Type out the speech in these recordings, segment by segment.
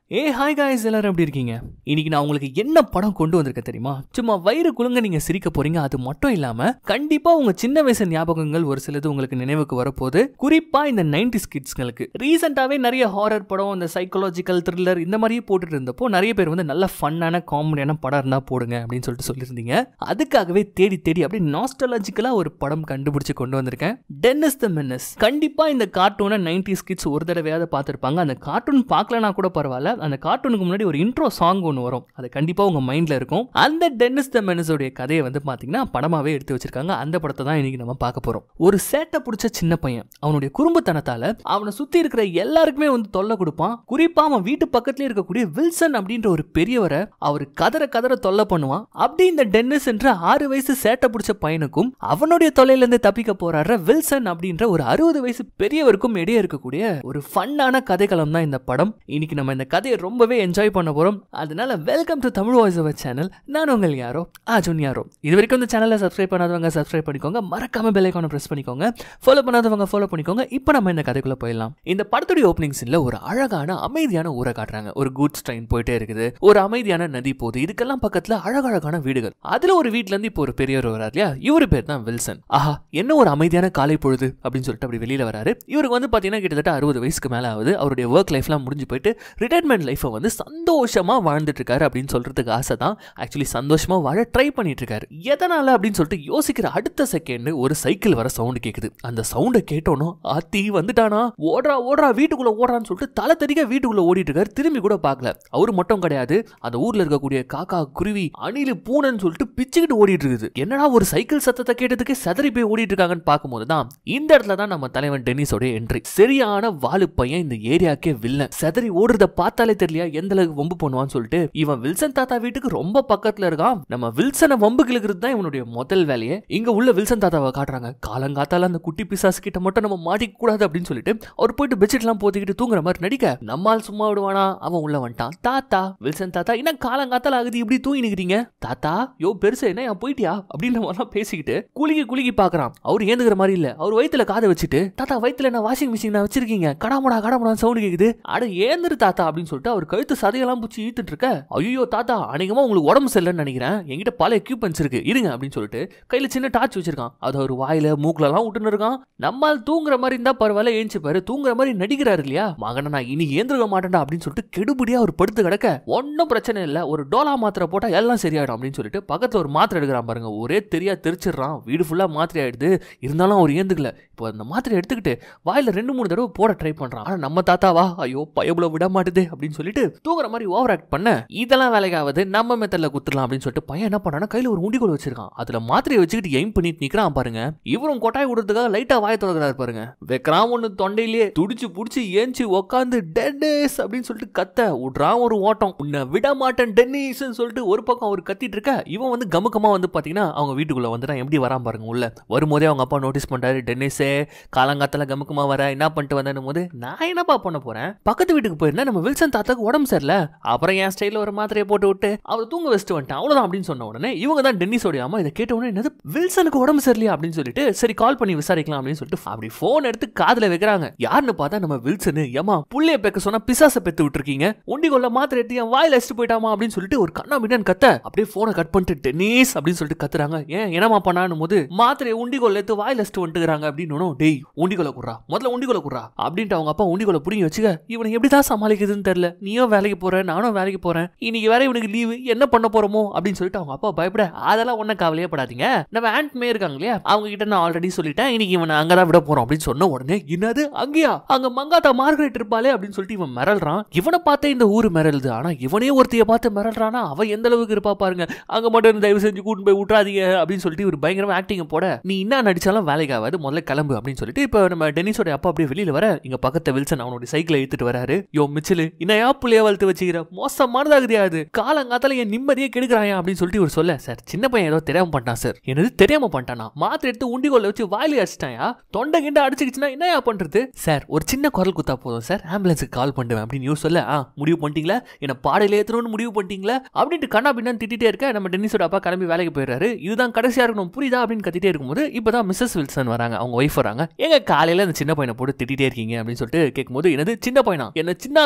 ஏ hi guys எல்லாரும் எப்படி இருக்கீங்க இன்னைக்கு நான் உங்களுக்கு என்ன படம் கொண்டு வந்திருக்கேன் தெரியுமா சும்மா வயிறு குலுங்க நீங்க சிரிக்க போறீங்க அது மட்டும் இல்லாம கண்டிப்பா உங்க சின்ன வயசு ஞாபகங்கள் ஒரு சிலது உங்களுக்கு நினைவுக்கு வரப்போகுது குறிப்பா இந்த நைன்டி கிட்ஸ்களுக்கு ரீசெண்டாவே நிறைய ஹாரர் படம் இந்த சைக்காலஜிக்கல் த்ரில்லர் இந்த மாதிரியே போட்டுட்டு இருந்தப்போ நிறைய பேர் வந்து நல்ல ஃபன்னான காமெடியான படம் இருந்தா போடுங்க அப்படின்னு சொல்லிட்டு சொல்லியிருந்தீங்க அதுக்காகவே தேடி தேடி அப்படியே நாஸ்டாலஜிக்கலா ஒரு படம் கண்டுபிடிச்சு கொண்டு வந்திருக்கேன் டென்னிஸ் த மென்னஸ் கண்டிப்பா இந்த கார்ட்டூனை நைன்டி கிட்ஸ் ஒரு தடவையாவது பார்த்துருப்பாங்க அந்த கார்ட்டூன் பார்க்கலனா கூட பரவாயில்ல அந்த கார்ட்டூனுக்கு முன்னாடி ஒரு இன்ட்ரோ சாங் ஒன்று வரும் அது கண்டிப்பாக உங்கள் மைண்டில் இருக்கும் அந்த டென்னிஸ் த மெனஸோடைய கதையை வந்து பார்த்தீங்கன்னா படமாகவே எடுத்து வச்சிருக்காங்க அந்த படத்தை தான் இன்னைக்கு நம்ம பார்க்க போகிறோம் ஒரு சேட்டை பிடிச்ச சின்ன பையன் அவனுடைய குறும்புத்தனத்தால் அவனை சுற்றி இருக்கிற எல்லாருக்குமே வந்து தொல்லை கொடுப்பான் குறிப்பாக அவன் வீட்டு பக்கத்துலேயே இருக்கக்கூடிய வில்சன் அப்படின்ற ஒரு பெரியவரை அவர் கதற கதற தொல்லை பண்ணுவான் அப்படி இந்த டென்னிஸ் என்ற ஆறு வயசு சேட்டை பிடிச்ச பையனுக்கும் அவனுடைய தொல்லையிலேருந்து தப்பிக்க போறாரு வில்சன் அப்படின்ற ஒரு அறுபது வயசு பெரியவருக்கும் இடையே இருக்கக்கூடிய ஒரு ஃபன்னான கதைக்களம் தான் இந்த படம் இன்னைக்கு நம்ம இந்த கதையை ரொம்பவே என்ஜாய் பண்ண போறோம் அதனால welcome to Tamil voiceover channel நான் உங்கள் யாரோ அர்ஜுன் யாரோ இது வரைக்கும் இந்த சேனலை சப்ஸ்கிரைப் பண்ணாதவங்க சப்ஸ்கிரைப் பண்ணிக்கோங்க மறக்காம பெல் ஐக்கானை பிரஸ் பண்ணிக்கோங்க ஃபாலோ பண்ணாதவங்க ஃபாலோ பண்ணிக்கோங்க இப்போ நம்ம இந்த கதைக்குள்ள போயிடலாம் இந்த படத்துடைய ஓப்பனிங் சீன்ல ஒரு அழகான அமைதியான ஊரை காட்டுறாங்க ஒரு குட்ஸ் ட்ரெயின் போயிட்டே இருக்குது ஒரு அமைதியான நதி போகுது இதுக்கெல்லாம் பக்கத்துல அழகழகான வீடுகள் அதுல ஒரு வீட்ல இருந்து இப்போ ஒரு பெரியவர் வரார் இல்லையா இவரு பேர் தான் வில்சன் ஆஹா என்ன ஒரு அமைதியான காலை பொழுது அப்படின்னு சொல்லிட்டு அப்படி வெளியில வராரு இவருக்கு வந்து பாத்தீங்கன்னா கிட்டத்தட்ட அறுபது வயசுக்கு மேல ஆகுது அவருடைய ஒர்க் லைஃப்லாம் முடிஞ்சு போயிட்டு ரிட்டையர்மெண்ட் லைஃப்பை வந்து சந்தோஷமா வாழ்ந்துட்டு இருக்காரு அப்படின்னு சொல்றதுக்கு ஆசை தான் ஆக்சுவலி சந்தோஷமா வாழ ட்ரை பண்ணிட்டு இருக்காரு எதனால அப்படின்னு சொல்லிட்டு யோசிக்கிற அடுத்த செகண்ட் ஒரு சைக்கிள் வர சவுண்ட் கேக்குது அந்த சவுண்டை கேட்டோனோ ஆத்தி வந்துட்டானா ஓடுறா ஓடுறா வீட்டுக்குள்ள ஓடுறான்னு சொல்லிட்டு தலை தெறிக்க வீட்டுக்குள்ள ஓடிட்டு இருக்காரு திரும்பி கூட பார்க்கல அவரு மட்டும் கிடையாது அந்த ஊர்ல இருக்கக்கூடிய காக்கா குருவி அணிலு பூனைன்னு சொல்லிட்டு பிச்சுக்கிட்டு ஓடிட்டு இருக்குது என்னடா ஒரு சைக்கிள் சத்தத்தை கேட்டதுக்கே சதறி போய் ஓடிட்டு இருக்காங்கன்னு பார்க்கும்போது தான் இந்த இடத்துல தான் நம்ம தலைவன் டென்னிஸோட என்ட்ரி சரியான வாலு பையன் இந்த ஏரியாக்கே வில்லன் சதறி ஓடுறத பார்த்தாலே தெரியலையா எந்த அளவுக்கு வம்பு பண்ணுவான்னு சொல்லிட்டு இவன் வில்சன் தாத்தா வீட்டுக்கு ரொம்ப பக்கத்துல இருக்கான் நம்ம வில்சனை வம்பு கிழக்கிறது தான் இவனுடைய முதல் வேலையே இங்க உள்ள வில்சன் தாத்தாவை காட்டுறாங்க காலங்காத்தால அந்த குட்டி பிசாசு கிட்ட மட்டும் நம்ம மாட்டிக்க கூடாது அப்படின்னு சொல்லிட்டு அவர் போயிட்டு பெட்ஷீட் எல்லாம் போத்திக்கிட்டு தூங்குற மாதிரி நடிக்க நம்மால் சும்மா விடுவானா அவன் உள்ள வந்துட்டான் தாத்தா வில்சன் தாத்தா என்ன காலங்காத்தால ஆகுது இப்படி தூங்கி நிக்கிறீங்க தாத்தா யோ பெருசு என்ன ஏன் போயிட்டியா அப்படின்ற மாதிரிலாம் பேசிக்கிட்டு குலுக்கி குலுக்கி பாக்குறான் அவர் ஏந்துக்கிற மாதிரி இல்ல அவர் வயித்துல காதை வச்சுட்டு தாத்தா வயித்துல என்ன வாஷிங் மிஷின் வச்சிருக்கீங்க கடாமடா கடாமடா சவுண்ட் கேக்குது அட ஏந்திரு தாத்தா அப்படின்னு சொல்லிட்டு அவர் கழுத்து சதையெல்லாம் பிடிச்சி ஈத்துட்டு இருக்க ஐயோ தாத்தா அநேகமா உங்களுக்கு உடம்பு சரியில்லைன்னு நினைக்கிறேன் என்கிட்ட பல எக்யூப்மெண்ட்ஸ் இருக்கு இருங்க அப்படின்னு சொல்லிட்டு கையில சின்ன டார்ச் வச்சிருக்கான் அது ஒரு வாயில மூக்குல எல்லாம் விட்டுன்னு இருக்கான் நம்மால் தூங்குற மாதிரி இருந்தா பரவாயில்ல ஏஞ்சி பாரு தூங்குற மாதிரி நடிக்கிறாரு இல்லையா மகனை நான் இனி ஏந்திருக்க மாட்டேன்டா அப்படின்னு சொல்லிட்டு கெடுபடியா அவர் படுத்து கிடக்க ஒன்னும் பிரச்சனை இல்ல ஒரு டோலா மாத்திரை போட்டா எல்லாம் சரியாயிடும் அப்படின்னு சொல்லிட்டு பக்கத்துல ஒரு மாத்திரை எடுக்கிறான் பாருங்க ஒரே தெரியா தெரிச்சிடுறான் வீடு ஃபுல்லா மாத்திரை ஆயிடுது இருந்தாலும் அவர் ஏந்துக்கல இப்போ அந்த மாத்திரை எடுத்துக்கிட்டு வாயில ரெண்டு மூணு தடவை போட ட்ரை பண்றான் ஆனா நம்ம தாத்தாவா ஐயோ பயபுல விட மாட்டுது அப்படின்னு சொல்லிட்டு தூங்குற மாதிரி ஓவர் ஆக்ட் பண்ண இதெல்லாம் வேலைக்காவது நம்ம மெத்தட்ல குத்துடலாம் அப்படின்னு சொல்லிட்டு பையன் என்ன பண்ணானா கையில ஒரு முடிகோல் வச்சிருக்கான் அதுல மாத்திரையை வச்சுக்கிட்டு எய்ம் பண்ணிட்டு நிக்கிறான் பாருங்க இவரும் கொட்டாய் விடுறதுக்காக லைட்டா வாய தொடங்குறாரு பாருங்க வைக்கிறான் ஒண்ணு தொண்டையிலேயே துடிச்சு புடிச்சு ஏஞ்சி உக்காந்து டென்னிஸ் அப்படின்னு சொல்லிட்டு கத்த விடுறான் ஒரு ஓட்டம் உன்னை விட மாட்டேன் டென்னிஸ் சொல்லிட்டு ஒரு பக்கம் அவர் கத்திட்டு இருக்க இவன் வந்து கமுக்கமா வந்து பாத்தீங்கன்னா அவங்க வீட்டுக்குள்ள வந்துட்டான் எப்படி வரான் பாருங்க உள்ள வரும்போதே அவங்க அப்பா நோட்டீஸ் பண்றாரு டென்னிஸே காலங்காத்தால கமுக்கமா வர என்ன பண்ணிட்டு வந்தேன் போது நான் என்னப்பா பண்ண போறேன் பக்கத்து வீட்டுக்கு போயிருந்தேன் நம்ம வில்சன் தாத்தாக்கு உடம்பு சரியில்லை அப்புறம் என் ஸ்டைல ஒரு மாத்திரையை போட்டு விட்டு அவர் தூங்க வச்சுட்டு வந்துட்டேன் அவ்வளவுதான் அப்படின்னு சொன்ன உடனே இவங்க தான் டென்னிஸோட அம்மா இதை கேட்ட உடனே என்னது வில்சனுக்கு உடம்பு சரியில்லையா அப்படின்னு சொல்லிட்டு சரி கால் பண்ணி விசாரிக்கலாம் அப்படின்னு சொல்லிட்டு அப்படி போன் எடுத்து காதுல வைக்கிறாங்க யாருன்னு பார்த்தா நம்ம வில்சனு ஏமா புள்ளைய பெக்க சொன்னா பிசாச பெத்து விட்டுருக்கீங்க உண்டி கொள்ள மாத்திரை எடுத்து என் வாயில அடிச்சுட்டு போயிட்டாமா அப்படின்னு சொல்லிட்டு ஒரு கண்ணா பின்னான்னு கத்த அப்படியே போனை கட் பண்ணிட்டு டென்னிஸ் அப்படின்னு சொல்லிட்டு கத்துறாங்க ஏன் என்னமா பண்ணான்னு போது மாத்திரையை உண்டி கொள்ள எடுத்து வாயில அடிச்சுட்டு வந்துட்டுறாங்க அப்படின்னு டேய் உண்டி கொள்ள குடுறா முதல்ல உண்டி கொள்ள குடுறா அப்படின்ட்டு அவங்க அப்பா உண்டி கொள்ள புடிங்கி வச்சுக்க இவனை எப்படிதான் சமாளிக்குதுன்னு தெரியல நீயும் வேலைக்கு போற நானும் வேலைக்கு போறேன் இன்னைக்கு வேற இவனுக்கு லீவு என்ன பண்ண போறோமோ அப்படின்னு சொல்லிட்டு அவங்க அப்பா பயப்பட அதெல்லாம் ஒன்னும் கவலையே படாதீங்க நம்ம ஆண்ட் மே இருக்காங்க இல்லையா அவங்க கிட்ட நான் ஆல்ரெடி சொல்லிட்டேன் இன்னைக்கு இவனை அங்கதான் விட போறோம் அப்படின்னு சொன்ன உடனே என்னது அங்கேயா அங்க மங்காத்தா மார்கரெட் இருப்பாளே அப்படின்னு சொல்லிட்டு இவன் மிரள்றான் இவனை பார்த்தே இந்த ஊர் மிரளுது ஆனா இவனே ஒருத்தைய பார்த்து மிரள்றானா அவ எந்த அளவுக்கு இருப்பா பாருங்க அங்க மட்டும் தயவு செஞ்சு கூட்டு போய் விட்றாதீங்க அப்படின்னு சொல்லிட்டு ஒரு பயங்கரமா ஆக்டிங் போட நீ என்ன நடிச்சாலும் வேலைக்கு ஆகாது முதல்ல கிளம்பு அப்படின்னு சொல்லிட்டு இப்போ நம்ம டெனிஸோட அப்பா அப்படியே வெளியில வர இங்க பக்கத்து வில்சன் அவனுடைய சைக்கிளை எடுத்துட்டு வராரு யோ மிச்சிலு இன்னையா புள்ளைய வளர்த்து வச்சுக்கிற மோசமானதாகுதியா அது காலங்காத்தால என் நிம்மதியே கெடுக்கிறாயா அப்படின்னு சொல்லிட்டு இவர் சொல்ல சார் சின்ன பையன் ஏதோ தெரியாம பண்ணிட்டான் சார் என்னது தெரியாம பண்ணிட்டானா மாத்திரை எடுத்து உண்டிகோல வச்சு வாயில அடிச்சிட்டாயா தொண்டை கிண்ட அடிச்சுக்கிச்சுன்னா என்னயா பண்றது சார் ஒரு சின்ன குரல் குத்தா போதும் சார் ஆம்புலன்ஸுக்கு கால் பண்ணுவேன் அப்படின்னு நியூஸ் சொல்ல ஆ முடிவு பண்ணிட்டீங்களா என்ன பாடையில ஏத்தணும்னு முடிவு பண்ணிட்டீங்களா அப்படின்ட்டு கண்ணா பின்னான்னு திட்டிட்டே இருக்க நம்ம டென்னிஸோட அப்பா கிளம்பி வேலைக்கு போயிடுறாரு இதுதான் கடைசியா இருக்கணும் புரியுதா அப்படின்னு கத்திட்டே இருக்கும்போது இப்பதான் மிஸ்ஸஸ் வில்சன் வராங்க அவங்க ஒய்ஃப் வராங்க எங்க காலையில அந்த சின்ன பையனை போட்டு திட்டிட்டே இருக்கீங்க அப்படின்னு சொல்லிட்டு கேட்கும்போது என்னது சின்ன பையனா என்ன சின்ன அப்படின்னு ஆகிற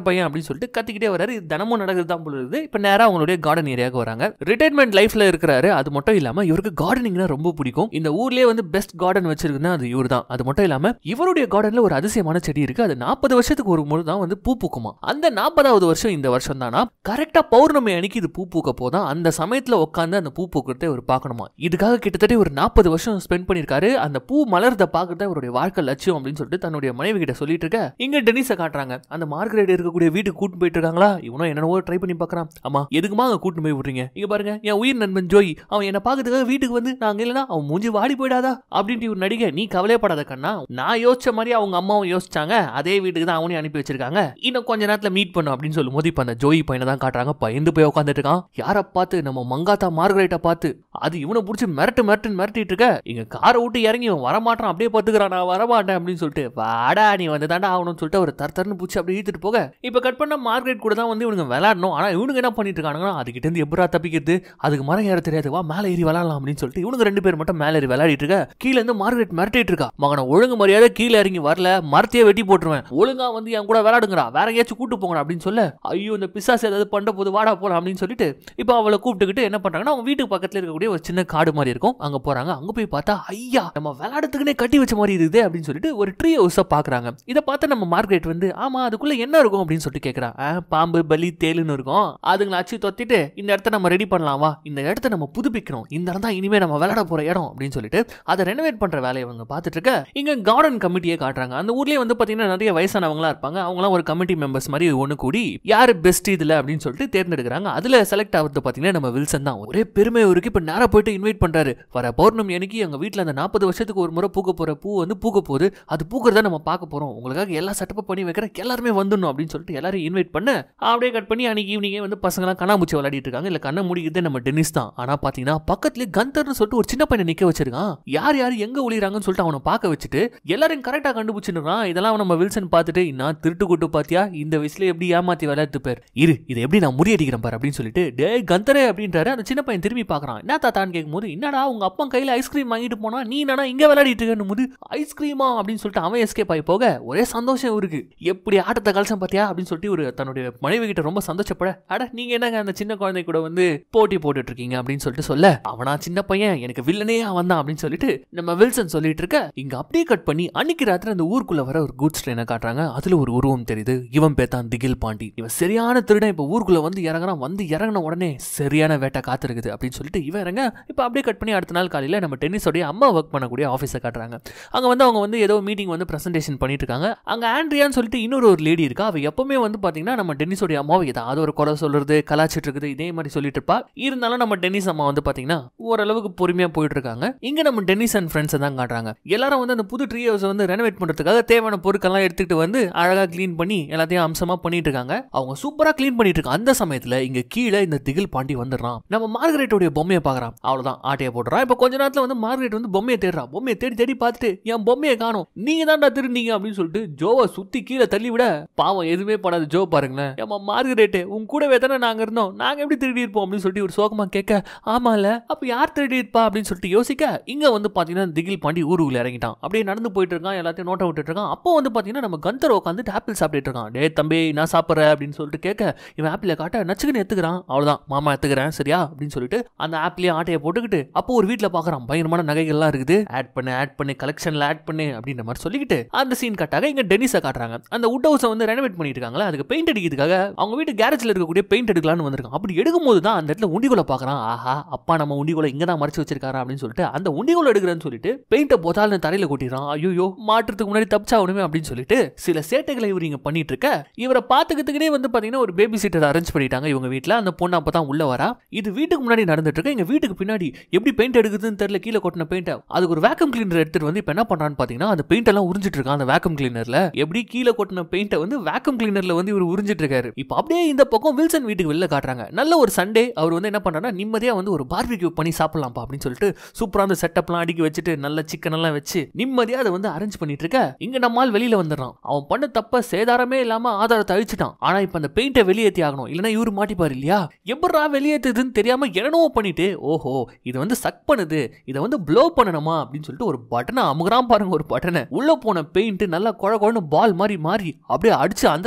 பையன் அப்படின்னு சொல்லிட்டு கத்திக்கிட்டே வராரு இது தினமும் நடக்குது தான் போல இருக்குது இப்போ நேரா அவங்களுடைய கார்டன் ஏரியாவுக்கு வராங்க ரிட்டைர்மெண்ட் லைஃப்ல இருக்கிறாரு அது மட்டும் இல்லாம இவருக்கு கார்டனிங்னா ரொம்ப பிடிக்கும் இந்த ஊர்லயே வந்து பெஸ்ட் கார்டன் வச்சிருக்குன்னா அது இவர் தான் அது மட்டும் இல்லாம இவருடைய கார்டன்ல ஒரு அதிசயமான செடி இருக்கு அது நாற்பது வருஷத்துக்கு ஒரு முறை தான் வந்து பூ பூக்குமா அந்த நாற்பதாவது வருஷம் இந்த வருஷம் தானா கரெக்டா பௌர்ணமி அன்னைக்கு இது பூ பூக்க போதான் அந்த சமயத்துல உட்காந்து அந்த பூ பூக்கிறதை அவர் பார்க்கணுமா இதுக்காக கிட்டத்தட்ட ஒரு நாற்பது வருஷம் ஸ்பெண்ட் பண்ணிருக்காரு அந்த பூ மலர்த பார்க்கறத அவருடைய வாழ்க்கை லட்சியம் அப்படின்னு சொல்லிட்டு தன்னுடைய மனைவி கிட்ட சொல்லிட்டு இருக்க இங்க டெனிஸை காட்டுறாங்க அந்த மார்கரெட் இருக்கக்கூடிய வீட்டுக்கு கூட்டு போயிட்டு இருக்காங்களா இவனும் என்னென்னவோ ட்ரை பண்ணி பார்க்கறான் ஆமா எதுக்குமா அங்க கூட்டு போய் விடுறீங்க இங்க பாருங்க என் உயிர் நண்பன் ஜோய் அவன் என்ன பார்க்கறதுக்காக வீட்டுக்கு வந்து நாங்க இல்லைன்னா அவன் மூஞ்சி வாடி போயிடாதா அப்படின்ட்டு ஒரு நடிகை நீ கவலைப்படாத கண்ணா நான் யோசிச்ச மாதிரி அவங்க அம்மாவும் யோசிச்சாங்க அதே வீட்டுக்கு தான் அவனையும் அனுப்பி வச்சிருக்காங்க இன்னும் கொஞ்ச நேரத்துல மீட் பண்ணும் அப்படின்னு சொல்லும்போது இப்ப அந்த ஜோய் பையனை தான் காட்டுறாங்க பயந்து போய் உட்காந்துட்டு இருக்கான் யாரை பார்த்து நம்ம மங்காத்தா மார்கரெட்டை பார்த்து அது இவனை பிடிச்சி மிரட்டு மிரட்டுன்னு மிரட்டிட்டு இருக்க இங்க காரை விட்டு இறங்கி இவன் வரமாட்டான் அப்படியே பார்த்துக்கிறான் நான் வரமாட்டேன் அப்படின்னு சொல்லிட்டு வாடா நீ வந்து தாண்டா ஆகணும்னு சொல்லிட்டு அவர் தர தரன்னு பூச்சி அப்படியே இழுத்துட்டு போக இப்ப கட் பண்ண மார்கரெட் கூட தான் வந்து இவனுங்க விளையாடணும் ஆனா இவனுங்க என்ன பண்ணிட்டு இருக்கானுங்கன்னா அதுகிட்ட இருந்து எப்படா தப்பிக்கிறது அதுக்கு மரம் ஏற தெரியாது வா மேலே ஏறி விளையாடலாம் அப்படின்னு சொல்லிட்டு இவனுங்க ரெண்டு பேர் மட்டும் மேலே ஏறி விளையாடிட்டு இருக்க கீழே இருந்து மார்கரெட் மிரட்டிட்டு இருக்கா மகனை ஒழுங்கு மரியாதை கீழே இறங்கி வரல மரத்தையே வெட்டி போட்டுருவேன் ஒழுங்கா வந்து என் கூட விளையாடுங்கடா வேற எங்கேயாச்சும் கூட்டு போங்கடா அப்படின்னு சொல்ல ஐயோ இந்த பிசாசு ஏதாவது பண்ண போது வாடா போலாம் அப்படின்னு சொல்லிட்டு இப்போ அவளை கூப்பிட்டுக்கிட்டு என்ன பண்றாங்கன்னா அவங்க வீட்டுக்கு பக்கத்துல இருக்கக்கூடிய ஒரு சின்ன காடு மாதிரி இருக்கும் அங்க போறாங்க அங்க போய் பார்த்தா ஐயா நம்ம விளையாடுறதுக்குனே கட்டி வச்ச மாதிரி இருக்குது அப்படின்னு சொல்லிட்டு ஒரு ட்ரீ ஹவுஸை பாக்குறாங்க இதை பார்த்து நம்ம மார்க்கெட் வந்து ஆமா அதுக்குள்ள என்ன இருக்கும் அப்படின்னு சொல்லிட்டு கேட்கறான் "ஆ, பாம்பு பலி தேலுன்னு இருக்கும் அதுங்களை அச்சு தொத்திட்டு இந்த இடத்த நம்ம ரெடி பண்ணலாம் வா இந்த இடத்த நம்ம புதுப்பிக்கணும் இந்த இடம் தான் இனிமே நம்ம விளையாட போற இடம் அப்படின்னு சொல்லிட்டு அதை ரெனோவேட் பண்ற வேலையை அவங்க பார்த்துட்டு இருக்க இங்க கார்டன் கமிட்டியே காட்டுறாங்க அந்த ஊர்லயே வந்து பாத்தீங்கன்னா நிறைய வயசானவங்களா இருப்பாங்க அவங்களாம் ஒரு கமிட்டி மெம்பர்ஸ் மாதிரி ஒன்று கூடி யாரு பெஸ்ட் இதுல அப்படின்னு சொல்லிட்டு தேர்ந்தெடுக்கிறாங்க அதுல செலக்ட் ஆகிறது பாத்தீங்கன்னா நம்ம வில்சன் தான் ஒரே பெருமை இவருக்கு இப்ப நேரா போயிட்டு இன்வைட் பண்றாரு வர பௌர்ணமி அன்னைக்கு எங்க வீட்ல அந்த நாற்பது வருஷத்துக்கு ஒரு முறை பூக்க போற பூ வந்து பூக்க போகுது அது பூக்கிறத நம்ம பார்க்க போறோம் உங்களுக்காக எல்லா செட்டப் பண்ணி வைக்கிறேன் எல்லாருமே வந்துடணும் அப்படின்னு சொல்லிட்டு எல்லாரும் இன்வைட் பண்ண அப்படியே கட் பண்ணி அன்னைக்கு ஈவினிங்கே வந்து பசங்களாம் கண்ணாமூச்சி விளையாடிட்டு இருக்காங்க இல்ல கண்ணை முடிக்கிறது நம்ம டென்னிஸ் தான் ஆனா பாத்தீங்கன்னா பக்கத்துலயே கந்தர்னு சொல்லிட்டு ஒரு சின்ன பையனை நிக்க வச்சிருக்கான் யார் யார் எங்க ஒளிறாங்கன்னு சொல்லிட்டு அவனை பார்க்க வச்சுட்டு எல்லாரையும் கரெக்டா கண்டுபிடிச்சிருக்கான் இதெல்லாம் நம்ம வில்சன் பார்த்துட்டு நான் திருட்டு கூட்டு பாத்தியா இந்த வயசுல எப்படி ஏமாத்தி விளையாட்டு பேர் இரு இதை எப்படி நான் முறியடிக்கிறேன் பாரு அப்படின்னு சொல்லிட்டு டே கந்தரே அப்படின்றாரு அந்த சின்ன பையன் திரும்பி பார்க்கறான் என்ன தாத்தான்னு கேட்கும்போது என்னடா உங்க அப்பா கையில ஐஸ்கிரீம் வாங்கிட்டு போனா நீ என்னடா இங்க விளையாடிட்டு இருக்கன்னு போது ஐஸ்கிரீமா அப்படின்னு சொல்லிட்டு அவன் எஸ்கேப் ஆகி போக ஒரே சந்தோஷம் இருக்கு எப்படி ஆட்டத்தை கலசம் பாத்தியா அப்படின்னு சொல்லிட்டு ஒரு தன்னுடைய மனைவி கிட்ட ரொம்ப சந்தோஷப்பட அட நீங்க என்னங்க அந்த சின்ன குழந்தை கூட வந்து போட்டி போட்டுட்டு இருக்கீங்க அப்படின்னு சொல்லிட்டு சொல்ல அவனா சின்ன பையன் எனக்கு வில்லனே அவன் தான் அப்படின்னு சொல்லிட்டு நம்ம வில்சன் சொல்லிட்டு இருக்க இங்க அப்படியே கட் பண்ணி அன்னைக்கு ராத்திரி அந்த ஊருக்குள்ள வர ஒரு கூட்ஸ் ட்ரெயினை காட்டுறாங்க அதுல ஒரு உருவம் தெரியுது இவன் பேத்தான் திகில் பாண்டி இவன் சரியான திருடன் இப்ப ஊருக்குள்ள வந்து இறங்குறான் வந்து இறங்கின உடனே சரியான வேட்டை காத்திருக்குது அப்படின்னு சொல்லிட்டு இவன் இறங்க இப்ப அப்படியே கட் பண்ணி அடுத்த நாள் காலையில நம்ம டென்னிஸோடைய அம்மா ஒர்க் பண்ணக்கூடிய ஆஃபீஸை காட்டுறாங்க அங்க வந்து அவங்க வந்து ஏதோ மீட்டிங் வந்து பிரசன்டேஷன் பண்ணிட்டு இருக்காங்க அங்க ஆண்ட்ரியான்னு சொல்லிட்டு இன்னொரு ஒரு லேடி இருக்கா அவ எப்பவுமே வந்து பாத்தீங்கன்னா நம்ம டென்னிஸோடைய அம்மாவை ஏதாவது ஒரு குறை சொல்றது கலாச்சிட்டு இருக்குது இதே மாதிரி சொல்லிட்டு இருப்பா இருந்தாலும் நம்ம டென்னிஸ் அம்மா வந்து பாத்தீங்கன்னா ஓரளவுக்கு பொறுமையா போயிட்டு இருக்காங்க இங்க நம்ம டென்னிஸ் அண்ட் ஃப்ரெண்ட்ஸை தான் காட்டுறாங்க எல்லாரும் வந்து அந்த புது ட்ரீ ஹவுஸ் வந்து ரெனோவேட் பண்றதுக்காக தேவையான பொருட்கள்லாம் எடுத்துக்கிட்டு வந்து அழகா க்ளீன் பண்ணி எல்லாத்தையும் அம்சமா பண்ணிட்டு இருக்காங்க அவங்க சூப்பரா க்ளீன் பண்ணிட்டு இருக்காங்க அந்த சமயத்துல இங்க கீழே இந்த திகில் பாண்டி வந்துடுறான் நம்ம மார்கரெட்டோடைய பொம்மையை பார்க்கறான் அவ்வளவுதான் ஆட்டையை போடுறான் இப்ப கொஞ்ச நேரத்துல வந்து மார்கரெட் வந்து பொம்மையை தேடுறான் பொம்மையை தேடி தேடி பார்த்துட்டு என் பொம்மையை காணும் நீங்க தான்டா திருந்தீங்க அப்படின்னு சொல்லிட்டு ஜோவை சுத்தி கீழே தள்ளி விட பாவம் எதுவுமே பண்ணாது ஜோ பாருங்களேன் ஏமா மார்கரெட்டு உன் கூடவே தானே நாங்க இருந்தோம் நாங்க எப்படி திருடி இருப்போம் அப்படின்னு சொல்லிட்டு ஒரு சோகமா கேட்க ஆமால அப்ப யார் திருடி இருப்பா அப்படின்னு சொல்லிட்டு யோசிக்க இங்க வந்து பாத்தீங்கன்னா திகில் பாண்டி ஊருக்குள்ள இறங்கிட்டான் அப்படியே நடந்து போயிட்டு இருக்கான் எல்லாத்தையும் நோட்டை விட்டுட்டு இருக்கான் அப்போ வந்து பாத்தீங்கன்னா நம்ம கந்தர் உட்காந்து ஆப்பிள் சாப்பிட்டுட்டு இருக்கான் டே தம்பி நான் சாப்பிட்ற அப்படின்னு சொல்லிட்டு கேட்க இவன் ஆப்பிளை காட்ட நச்சுக்குன்னு எடுத்துக்கிறான் அவ்வளவுதான் மாமா எடுத்துக்கிறேன் சரியா அப்படின்னு சொல்லிட்டு அந்த ஆப்லயே ஆட்டையை போட்டுக்கிட்டு அப்போ ஒரு வீட்ல பாக்குறான் பயங்கரமான நகைகள்லாம் இருக்குது ஆட் பண்ணு ஆட் பண்ணு கலெக்ஷன்ல ஆட் பண்ணு அப்படின்ற மாதிரி சொல்லிக்கிட்டு அந்த சீன் கட்டாக இங்க டென்னிஸை காட்டுறாங்க அந்த உட் ஹவுஸை வந்து ரெனோவேட் பண்ணிட்டு இருக்காங்களா அதுக்கு பெயிண்ட் அடிக்கிறதுக்காக அவங்க வீட்டு கேரேஜ்ல இருக்கக்கூடிய பெயிண்ட் எடுக்கலாம்னு வந்திருக்கான் அப்படி எடுக்கும்போது தான் அந்த இடத்துல உண்டிகுல பாக்குறான் ஆஹா அப்பா நம்ம உண்டிகுல இங்க தான் மறைச்சு வச்சிருக்காரா அப்படின்னு சொல்லிட்டு அந்த உண்டிகுல எடுக்கிறேன்னு சொல்லிட்டு பெயிண்ட்டை போதாலும் தரையில கொட்டிடுறான் ஐயோ மாட்டுறதுக்கு முன்னாடி தப்பிச்சாகணுமே அப்படின்னு சொல்லிட்டு சில சேட்டைகளை இவர் இங்க பண்ணிட்டு இருக்க இவரை பாத்துக்கிறதுக்குனே வந்து பாத்தீங்கன்னா ஒரு பேபி சீட்டர் அரேஞ்ச் பண்ணிட்டாங்க இவங்க வீட்ல அந்த பொண்ணு அப்பதான் உள்ள வரா இது வீட்டுக்கு முன்னாடி நடந்துட்டு இருக்கு எங்க வீட்டுக்கு பின்னாடி எப்படி பெயிண்ட் எடுக்குதுன்னு தெரியல கீழே கொட்டின பெயிண்ட் அதுக்கு ஒரு வேக்கம் கிளீனர் எடுத்துட்டு வந்து இப்ப என்ன பண்றான்னு பாத்தீங்கன்னா அந்த பெயிண்ட் எல்லாம் உறிஞ்சிட்டு இருக்கான் அந்த வேக்கம் கிளீனர்ல எப்படி கீழே கொட்டின பெயிண்ட்டை வந்து வேக்கம் கிளீனர்ல வந்து இவர் உறிஞ்சிட்டு இருக்காரு இப்போ அப்படியே இந்த பக்கம் வில்சன் வீட்டுக்கு வெளில காட்டுறாங்க நல்ல ஒரு சண்டே அவர் வந்து என்ன பண்றாருன்னா நிம்மதியா வந்து ஒரு பார்பிக்யூ பண்ணி சாப்பிடலாம்ப்பா அப்படின்னு சொல்லிட்டு சூப்பரா அந்த செட்டப்லாம் அடுக்கி வச்சுட்டு நல்ல சிக்கன் எல்லாம் வச்சு நிம்மதியா அதை வந்து அரேஞ்ச் பண்ணிட்டு இருக்க இங்க நம்மால் வெளியில வந்துடுறான் அவன் பண்ண தப்ப சேதாரமே இல்லாம ஆதாரத்தை அழிச்சிட்டான் ஆனா இப்ப அந்த பெயிண்டை வெளியேற்றி ஆகணும் இல்லைன்னா இவரு மாட்டிப்பாரு இல்லையா எப்படா வெளியேற்றுதுன்னு தெரியாம என்னென்னவோ பண்ணிட்டு ஓஹோ இது வந்து சக் பண்ணுது இதை வந்து ப்ளோ பண்ணணுமா அப்படின்னு சொல்லிட்டு ஒரு பட்டனை அமுகிறான் பாருங்க ஒரு பட்டனை உள்ள போன பெயிண்ட் நல்லா குழ குழன்னு பால் மாதிரி மாறி அப்படியே அடிச்சு அந்த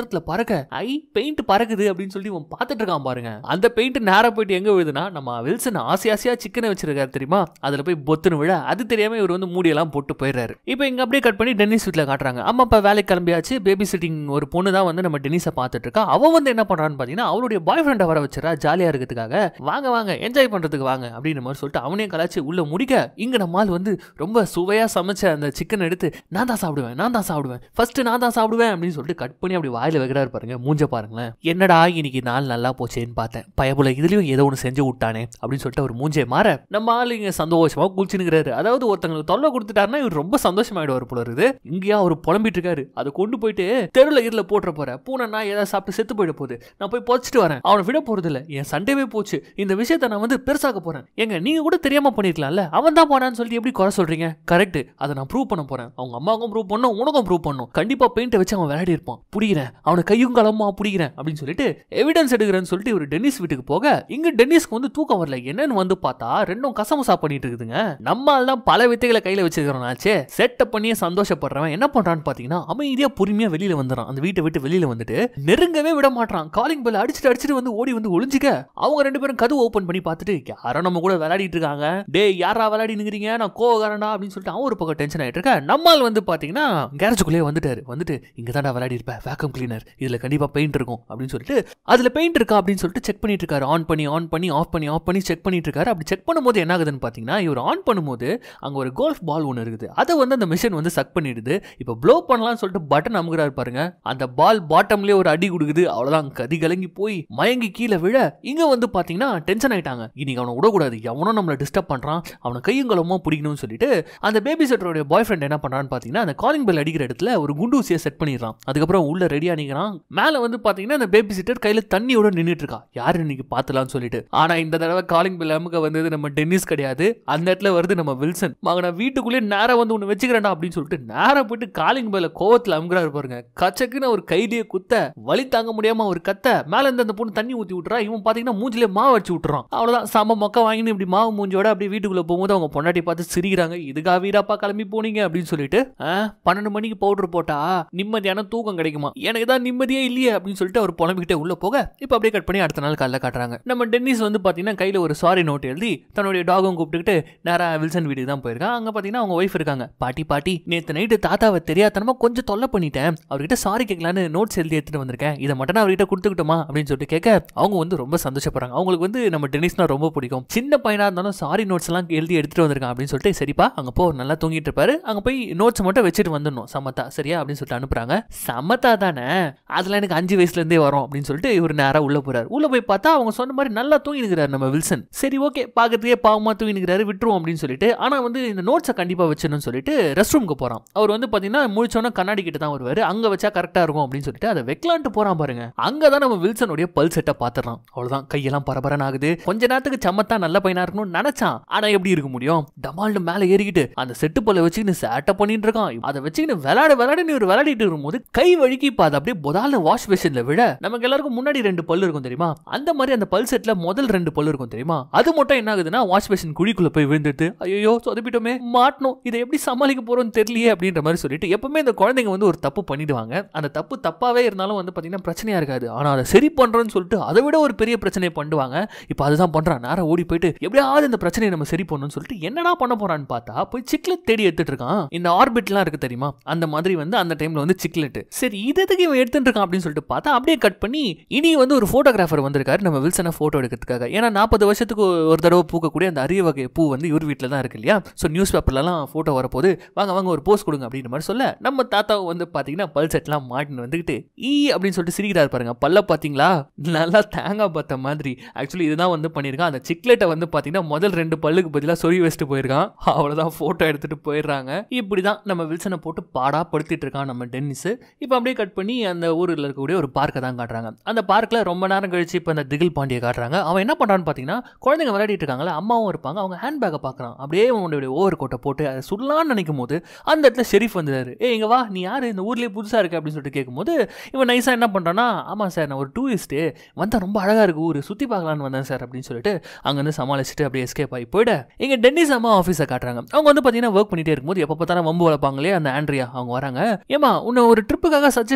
வானத்துல பறக்க ஐ பெயிண்ட் பறக்குது அப்படின்னு சொல்லி இவன் பார்த்துட்டு இருக்கான் பாருங்க அந்த பெயிண்ட் நேரா போயிட்டு எங்க விழுதுன்னா நம்ம வில்சன் ஆசை ஆசையா சிக்கனை வச்சிருக்காரு தெரியுமா அதுல போய் பொத்துன்னு விழ அது தெரியாம இவர் வந்து மூடியெல்லாம் போட்டு போயிடுறாரு இப்போ இங்க அப்படியே கட் பண்ணி டென்னிஸ் வீட்ல காட்டுறாங்க அம்மா அப்பா வேலைக்கு கிளம்பியாச்சு பேபி சிட்டிங் ஒரு பொண்ணு தான் வந்து நம்ம டென்னிஸை பார்த்துட்டு இருக்கா அவ வந்து என்ன பண்றான்னு பாத்தீங்கன்னா அவளுடைய பாய் ஃப்ரெண்டை வர வச்சிரா ஜாலியா இருக்கிறதுக்காக வாங்க வாங்க என்ஜாய் பண்றதுக்கு வாங்க அப்படின்ற மாதிரி சொல்லிட்டு அவனையும் கலாச்சு உள்ள முடிக்க இங்க நம்மால் வந்து ரொம்ப சுவையா சமைச்ச அந்த சிக்கன் எடுத்து நான் தான் சாப்பிடுவேன் நான் தான் சாப்பிடுவேன் ஃபர்ஸ்ட் நான் தான் சாப்பிடுவேன் அப்படின்னு சொல்லிட்டு கட் பண்ணி அப்படி வாயில வைக்கிறாரு பாருங்க மூஞ்ச பாருங்களேன் என்னடா இன்னைக்கு நாள் நல்லா போச்சேன்னு பார்த்தேன் பயபுல இதுலயும் ஏதோ ஒன்று செஞ்சு விட்டானே அப்படின்னு சொல்லிட்டு அவர் மூஞ்சே மாற நம்ம ஆளு இங்க சந்தோஷமா குளிச்சுனுங்கிறாரு அதாவது ஒருத்தங்களுக்கு தொல்லை கொடுத்துட்டாருன்னா இவர் ரொம்ப சந்தோஷமாயிடுவார் போல இருக்குது இங்கேயா அவர் புலம்பிட்டு இருக்காரு அதை கொண்டு போயிட்டு தெருவில் இருல போட்டுற போற பூனை நான் ஏதாவது சாப்பிட்டு செத்து போயிட போகுது நான் போய் புதைச்சிட்டு வரேன் அவனை விட போறது இல்ல என் சண்டேவே போச்சு இந்த விஷயத்த நான் வந்து பெருசாக்க போறேன் ஏங்க நீங்க கூட தெரியாம பண்ணிருக்கலாம்ல அவன் தான் போனான்னு சொல்லிட்டு எப்படி குறை சொல்றீங்க கரெக்ட் அதை நான் ப்ரூவ் பண்ண போறேன் அவங்க அம்மாவுக்கும் ப்ரூவ் பண்ணும் உனக்கும் ப்ரூவ் பண்ணும் கண்டிப்பா பெயிண்ட்டை வச்சு அவன் விளையாடி இருப்பான் பிடிக்கிறேன் அவனை கையும் களமா பிடிக்கிறேன் அப்படின்னு சொல்லிட்டு எவிடன்ஸ் எடுக்கிறேன்னு சொல்லிட்டு இவர் டென்னிஸ் வீட்டுக்கு போக இங்க டென்னிஸ்க்கு வந்து தூக்கம் வரல என்னன்னு வந்து பார்த்தா ரெண்டும் கசமுசா பண்ணிட்டு இருக்குதுங்க நம்மால் தான் பல வித்தைகளை கையில வச்சிருக்கிறோம்னாச்சே செட்டப் பண்ணியே சந்தோஷப்படுறவன் என்ன பண்றான்னு பாத்தீங்கன்னா அமைதியா பொறுமையா வெளியில வந்துடுறான் அந்த வீட்டை விட்டு வெளியில வந்துட்டு நெருங்கவே விட மாட்டான் காலிங் பெல் அடிச்சுட்டு அடிச்சுட்டு வந்து ஓடி வந்து ஒளிஞ்சுக்க அவங்க ரெண்டு பேரும் கதவு ஓபன் பண்ணி பார்த்துட்டு யாரோ நம்ம கூட விளையாடிட்டு இருக்காங்க டேய் யாரா விளையாடி நிக்கிறீங்க நான் கோவக்காரன்டா அப்படின்னு சொல்லிட்டு அவன் ஒரு பக்கம் டென்ஷன் ஆயிட்டு இருக்க நம்மால் வந்து பாத்தீங்கன்னா கேரேஜுக்குள்ளே வந்துட்டாரு வந்துட்டு இங்க தான்டா விளையாடி இருப்பேன் வேக்கம் கிளீனர் இதுல கண்டிப்பா பெயிண்ட் இருக்கும் அப்படின்னு சொல்லிட்டு அதுல பெயிண்ட் இருக்கா அப்படின்னு சொல்லிட்டு செக் பண்ணிட்டு இருக்காரு ஆன் பண்ணி ஆன் பண்ணி ஆஃப் பண்ணி ஆஃப் பண்ணி செக் பண்ணிட்டு இருக்காரு அப்படி செக் பண்ணும்போது என்ன ஆகுதுன்னு பாத்தீங்கன்னா இவர் ஆன் பண்ணும்போது அங்க ஒரு கோல்ஃப் பால் ஒன்று இருக்குது அதை வந்து அந்த மிஷின் வந்து சக் பண்ணிடுது இப்போ ப்ளோ பண்ணலாம்னு சொல்லிட்டு பட்டன் அமுக்குறாரு பாருங்க அந்த பால் பாட்டம்லயே ஒரு அடி கொடுக்குது அவ்வளவுதான் கதி கலங்கி போய் மயங்கி கீழே விழ இங்க வந்து பாத்தீங்கன்னா டென்ஷன் ஆயிட்டாங்க இன்னைக்கு அவனை விடக்கூடாது எவனோ நம்மளை டிஸ்டர்ப் பண்றான் அவனை கையும் களமா பிடிக்கணும்னு சொல்லிட்டு அந்த பேபி செட்டருடைய பாய் ஃப்ரெண்ட் என்ன பண்றான்னு பாத்தீங்கன்னா அந்த காலிங் பெல் அடிக்கிற இடத்துல ஒரு குண்டூசியை செட் பண்ணிடுறான் அதுக்கப்புறம் உள்ள ரெடியா நிக்கிறான் மேல வந்து பாத்தீங்கன்னா அந்த பேபி சிட்டர் கையில தண்ணியோட நின்னுட்டு இருக்கா யாரு இன்னைக்கு பாத்துலாம்னு சொல்லிட்டு ஆனா இந்த தடவை காலிங் பெல் அமுக்க வந்தது நம்ம டென்னிஸ் கிடையாது அந்த இடத்துல வருது நம்ம வில்சன் மகன வீட்டுக்குள்ளே நேரா வந்து ஒன்று வச்சுக்கிறேன்டா அப்படின்னு சொல்லிட்டு நேரா போயிட்டு காலிங் பெல்ல கோவத்துல அமுக்குறாரு பாருங்க கச்சக்குன்னு ஒரு கைலியே குத்த வலி தாங்க முடியாம ஒரு கத்த மேல இருந்து அந்த பொண்ணு தண்ணி ஊத்தி விட்டுறா இவன் பாத்தீங்கன்னா மூஞ்சிலே மாவு வச்சு விட்டுறான் அவ்வளவுதான் சம மொக்க வாங்கின்னு இப்படி மாவு மூஞ்சோட அப்படியே வீட்டுக்குள்ள போகும்போது அவங்க பொண்டாட்டி பார்த்து சிரிக்கிறாங்க இதுக்கா வீராப்பா கிளம்பி போனீங்க அப்படின்னு சொல்லிட்டு "ஆ, பன்னெண்டு மணிக்கு பவுடர் போட்டா நிம்மதியான தூக்கம் கிடைக்குமா எனக்கு தான் நிம்மதியே இல்லையே அப்படின்னு சொல்லிட்டு அவர் புலம்பிக்கிட்டே உள்ள போக இப்போ அப்படியே கட் பண்ணி அடுத்த நாள் காலைல காட்டுறாங்க நம்ம டென்னிஸ் வந்து பாத்தீங்கன்னா கையில ஒரு சாரி நோட் எழுதி தன்னுடைய டாகும் கூப்பிட்டுக்கிட்டு நேரா வில்சன் வீட்டுக்கு தான் போயிருக்கான் அங்க பாத்தீங்கன்னா அவங்க ஒய்ஃப் இருக்காங்க பாட்டி பாட்டி நேத்து நைட்டு தாத்தாவை தெரியாதனமா கொஞ்சம் தொல்லை பண்ணிட்டேன் அவர்கிட்ட சாரி கேட்கலான்னு நோட்ஸ் எழுதி எடுத்துட்டு வந்திருக்கேன் இதை மட்டும் நான் அவர்கிட்ட கொடுத்துக்கிட்டோமா அப்படின்னு சொல்லிட்டு கேட்க அவங்க வந்து ரொம்ப சந்தோஷப்படுறாங்க அவங்களுக்கு வந்து நம்ம டென்னிஸ்னா ரொம்ப பிடிக்கும் சின்ன பையனா இருந்தாலும் சாரி நோட்ஸ் எல்லாம் எழுதி எடுத்துட்டு வந்திருக்கான் அப்படின்னு சொல்லிட்டு சரிப்பா அங்க போ நல்லா தூங்கிட்டு இருப்பாரு அங்க போய் நோட்ஸ் மட்டும் வச்சுட்டு வந்துடணும் சமத்தா சரியா அப்படின்னு சொல்லிட்டு அனுப்புறாங்க சமத்தா தானே அதுல எனக்கு அஞ்சு வயசுல இருந்தே வரும் அப்படின்னு சொல்லிட்டு இவர் நேரா உள்ள போறாரு உள்ள போய் பார்த்தா அவங்க சொன்ன மாதிரி நல்லா தூங்கினுக்கிறாரு நம்ம வில்சன் சரி ஓகே பாக்கிறதுக்கே பாவமா தூங்கினுக்கிறாரு விட்டுருவோம் அப்படின்னு சொல்லிட்டு ஆனா வந்து இந்த நோட்ஸை கண்டிப்பா வச்சிடணும்னு சொல்லிட்டு ரெஸ்ட் ரூமுக்கு போறான் அவர் வந்து பாத்தீங்கன்னா முழிச்சோன்னா கண்ணாடி கிட்ட தான் வருவாரு அங்க வச்சா கரெக்டா இருக்கும் அப்படின்னு சொல்லிட்டு அதை வைக்கலான்ட்டு போறான் பாருங்க அங்கதான் நம்ம வில்சனுடைய பல் செட்டை பாத்துறான் அவ்வளவுதான் கையெல்லாம் பரபரன் ஆகுது கொஞ்ச நேரத்துக்கு சமத்தா நல்ல பையனா இருக்கணும்னு நினைச்சான் ஆனா எப்படி இருக்க முடியும் டமால்னு மேல ஏறிக்கிட்டு அந்த செட்டு பல்ல வச்சுக்கிட்டு சேட்டை பண்ணிட்டு இருக்கான் அதை வச்சுக்கிட்டு விளையாட விளையாடுன்னு ஒரு விளையாடிட்டு இருக்கும்போது கை வழுக்கி இப்ப அது அப்படியே புதால வாஷ் பேஷன்ல விட நமக்கு எல்லாருக்கும் முன்னாடி ரெண்டு பல்லு இருக்கும் தெரியுமா அந்த மாதிரி அந்த பல் செட்ல முதல் ரெண்டு பல்லு இருக்கும் தெரியுமா அது மட்டும் என்ன ஆகுதுன்னா வாஷ் பேஷன் குழிக்குள்ள போய் விழுந்துட்டு ஐயோ சொதப்பிட்டோமே மாட்டணும் இதை எப்படி சமாளிக்க போறோம்னு தெரியலையே அப்படின்ற மாதிரி சொல்லிட்டு எப்பவுமே இந்த குழந்தைங்க வந்து ஒரு தப்பு பண்ணிடுவாங்க அந்த தப்பு தப்பாவே இருந்தாலும் வந்து பாத்தீங்கன்னா பிரச்சனையா இருக்காது ஆனா அதை சரி பண்றோம்னு சொல்லிட்டு அதை விட ஒரு பெரிய பிரச்சனையை பண்ணுவாங்க இப்போ அதுதான் பண்றான் நேரம் ஓடி போயிட்டு எப்படியாவது இந்த பிரச்சனையை நம்ம சரி பண்ணணும்னு சொல்லிட்டு என்னடா பண்ண போறான்னு பார்த்தா போய் சிக்லெட் தேடி எடுத்துட்டு இருக்கான் இந்த ஆர்பிட்லாம் இருக்கு தெரியுமா அந்த மாதிரி வந்து அந்த டைம்ல வந்து சிக்லெட் சரி இது எதுக்கு இவன் எடுத்துட்டு இருக்கான் அப்படின்னு சொல்லிட்டு பார்த்தா அப்படியே கட் பண்ணி இனி வந்து ஒரு போட்டோகிராஃபர் வந்திருக்காரு நம்ம வில்சனை போட்டோ எடுக்கிறதுக்காக ஏன்னா நாற்பது வருஷத்துக்கு ஒரு தடவை பூக்கக்கூடிய அந்த அரிய வகை பூ வந்து இவர் வீட்டில் தான் இருக்கு இல்லையா ஸோ நியூஸ் பேப்பர்லலாம் ஃபோட்டோ வரப்போது வாங்க வாங்க ஒரு போஸ்ட் கொடுங்க அப்படின்ற மாதிரி சொல்ல நம்ம தாத்தா வந்து பார்த்தீங்கன்னா பல் செட்லாம் மாட்டின்னு வந்துக்கிட்டு ஈ அப்படின்னு சொல்லிட்டு சிரிக்கிறாரு பாருங்க பல்ல பார்த்தீங்களா நல்லா தேங்காய் பார்த்த மாதிரி ஆக்சுவலி இதுதான் வந்து பண்ணியிருக்கான் அந்த சிக்லெட்டை வந்து பார்த்தீங்கன்னா முதல் ரெண்டு பல்லுக்கு பதிலாக சொறி வச்சுட்டு போயிருக்கான் அவ்வளோதான் ஃபோட்டோ எடுத்துட்டு போயிடுறாங்க இப்படி தான் நம்ம வில்சனை போட்டு பாடா படுத்திட்டு இருக்கான் நம்ம டென்னிஸ் இப்போ அப்படியே கட் பண்ணி அந்த ஊரில் இருக்கக்கூடிய ஒரு பார்க்கை தான் காட்டுறாங்க அந்த பார்க்கில் ரொம்ப நேரம் கழிச்சு இப்போ அந்த திகில் பாண்டியை காட்டுறாங்க அவன் என்ன பண்ணுறான்னு பார்த்தீங்கன்னா குழந்தைங்க விளையாடிட்டு இருக்காங்களா அம்மாவும் இருப்பாங்க அவங்க ஹேண்ட் பேக்கை பார்க்குறான் அப்படியே அவனுடைய ஓவர் கோட்டை போட்டு அதை சுடலான்னு நினைக்கும் போது அந்த இடத்துல ஷெரீஃப் வந்துடுறாரு ஏ இங்க வா நீ யார் இந்த ஊர்லேயே புதுசாக இருக்கு அப்படின்னு சொல்லிட்டு கேட்கும்போது இவன் நைஸாக என்ன பண்ணுறான்னா ஆமாம் சார் நான் ஒரு டூரிஸ்ட்டு வந்தால் ரொம்ப அழகாக இருக்கு ஊர் சுற்றி பார்க்கலான்னு வந்தேன் சார் அப்படின்னு சொல்லிட்டு அங்கேருந்து சமாளிச்சுட்டு அப்படியே எஸ்கேப் ஆகி போயிட இங்கே டென்னிஸ் அம்மா ஆஃபீஸை காட்டுறாங்க அவங்க வந்து பார்த்தீங்கன்னா ஒர்க் பண்ணிட்டே இருக்கும்போது எப்போ பார்த்தாலும் வம்பு வளர்ப்பாங்களே அந்த ஆண்ட்ரியா அவங்க வராங்க ஏமா உன்னை ஒரு ட்ரிப்புக்காக சஜஸ்ட் பண்ணியிருந்தா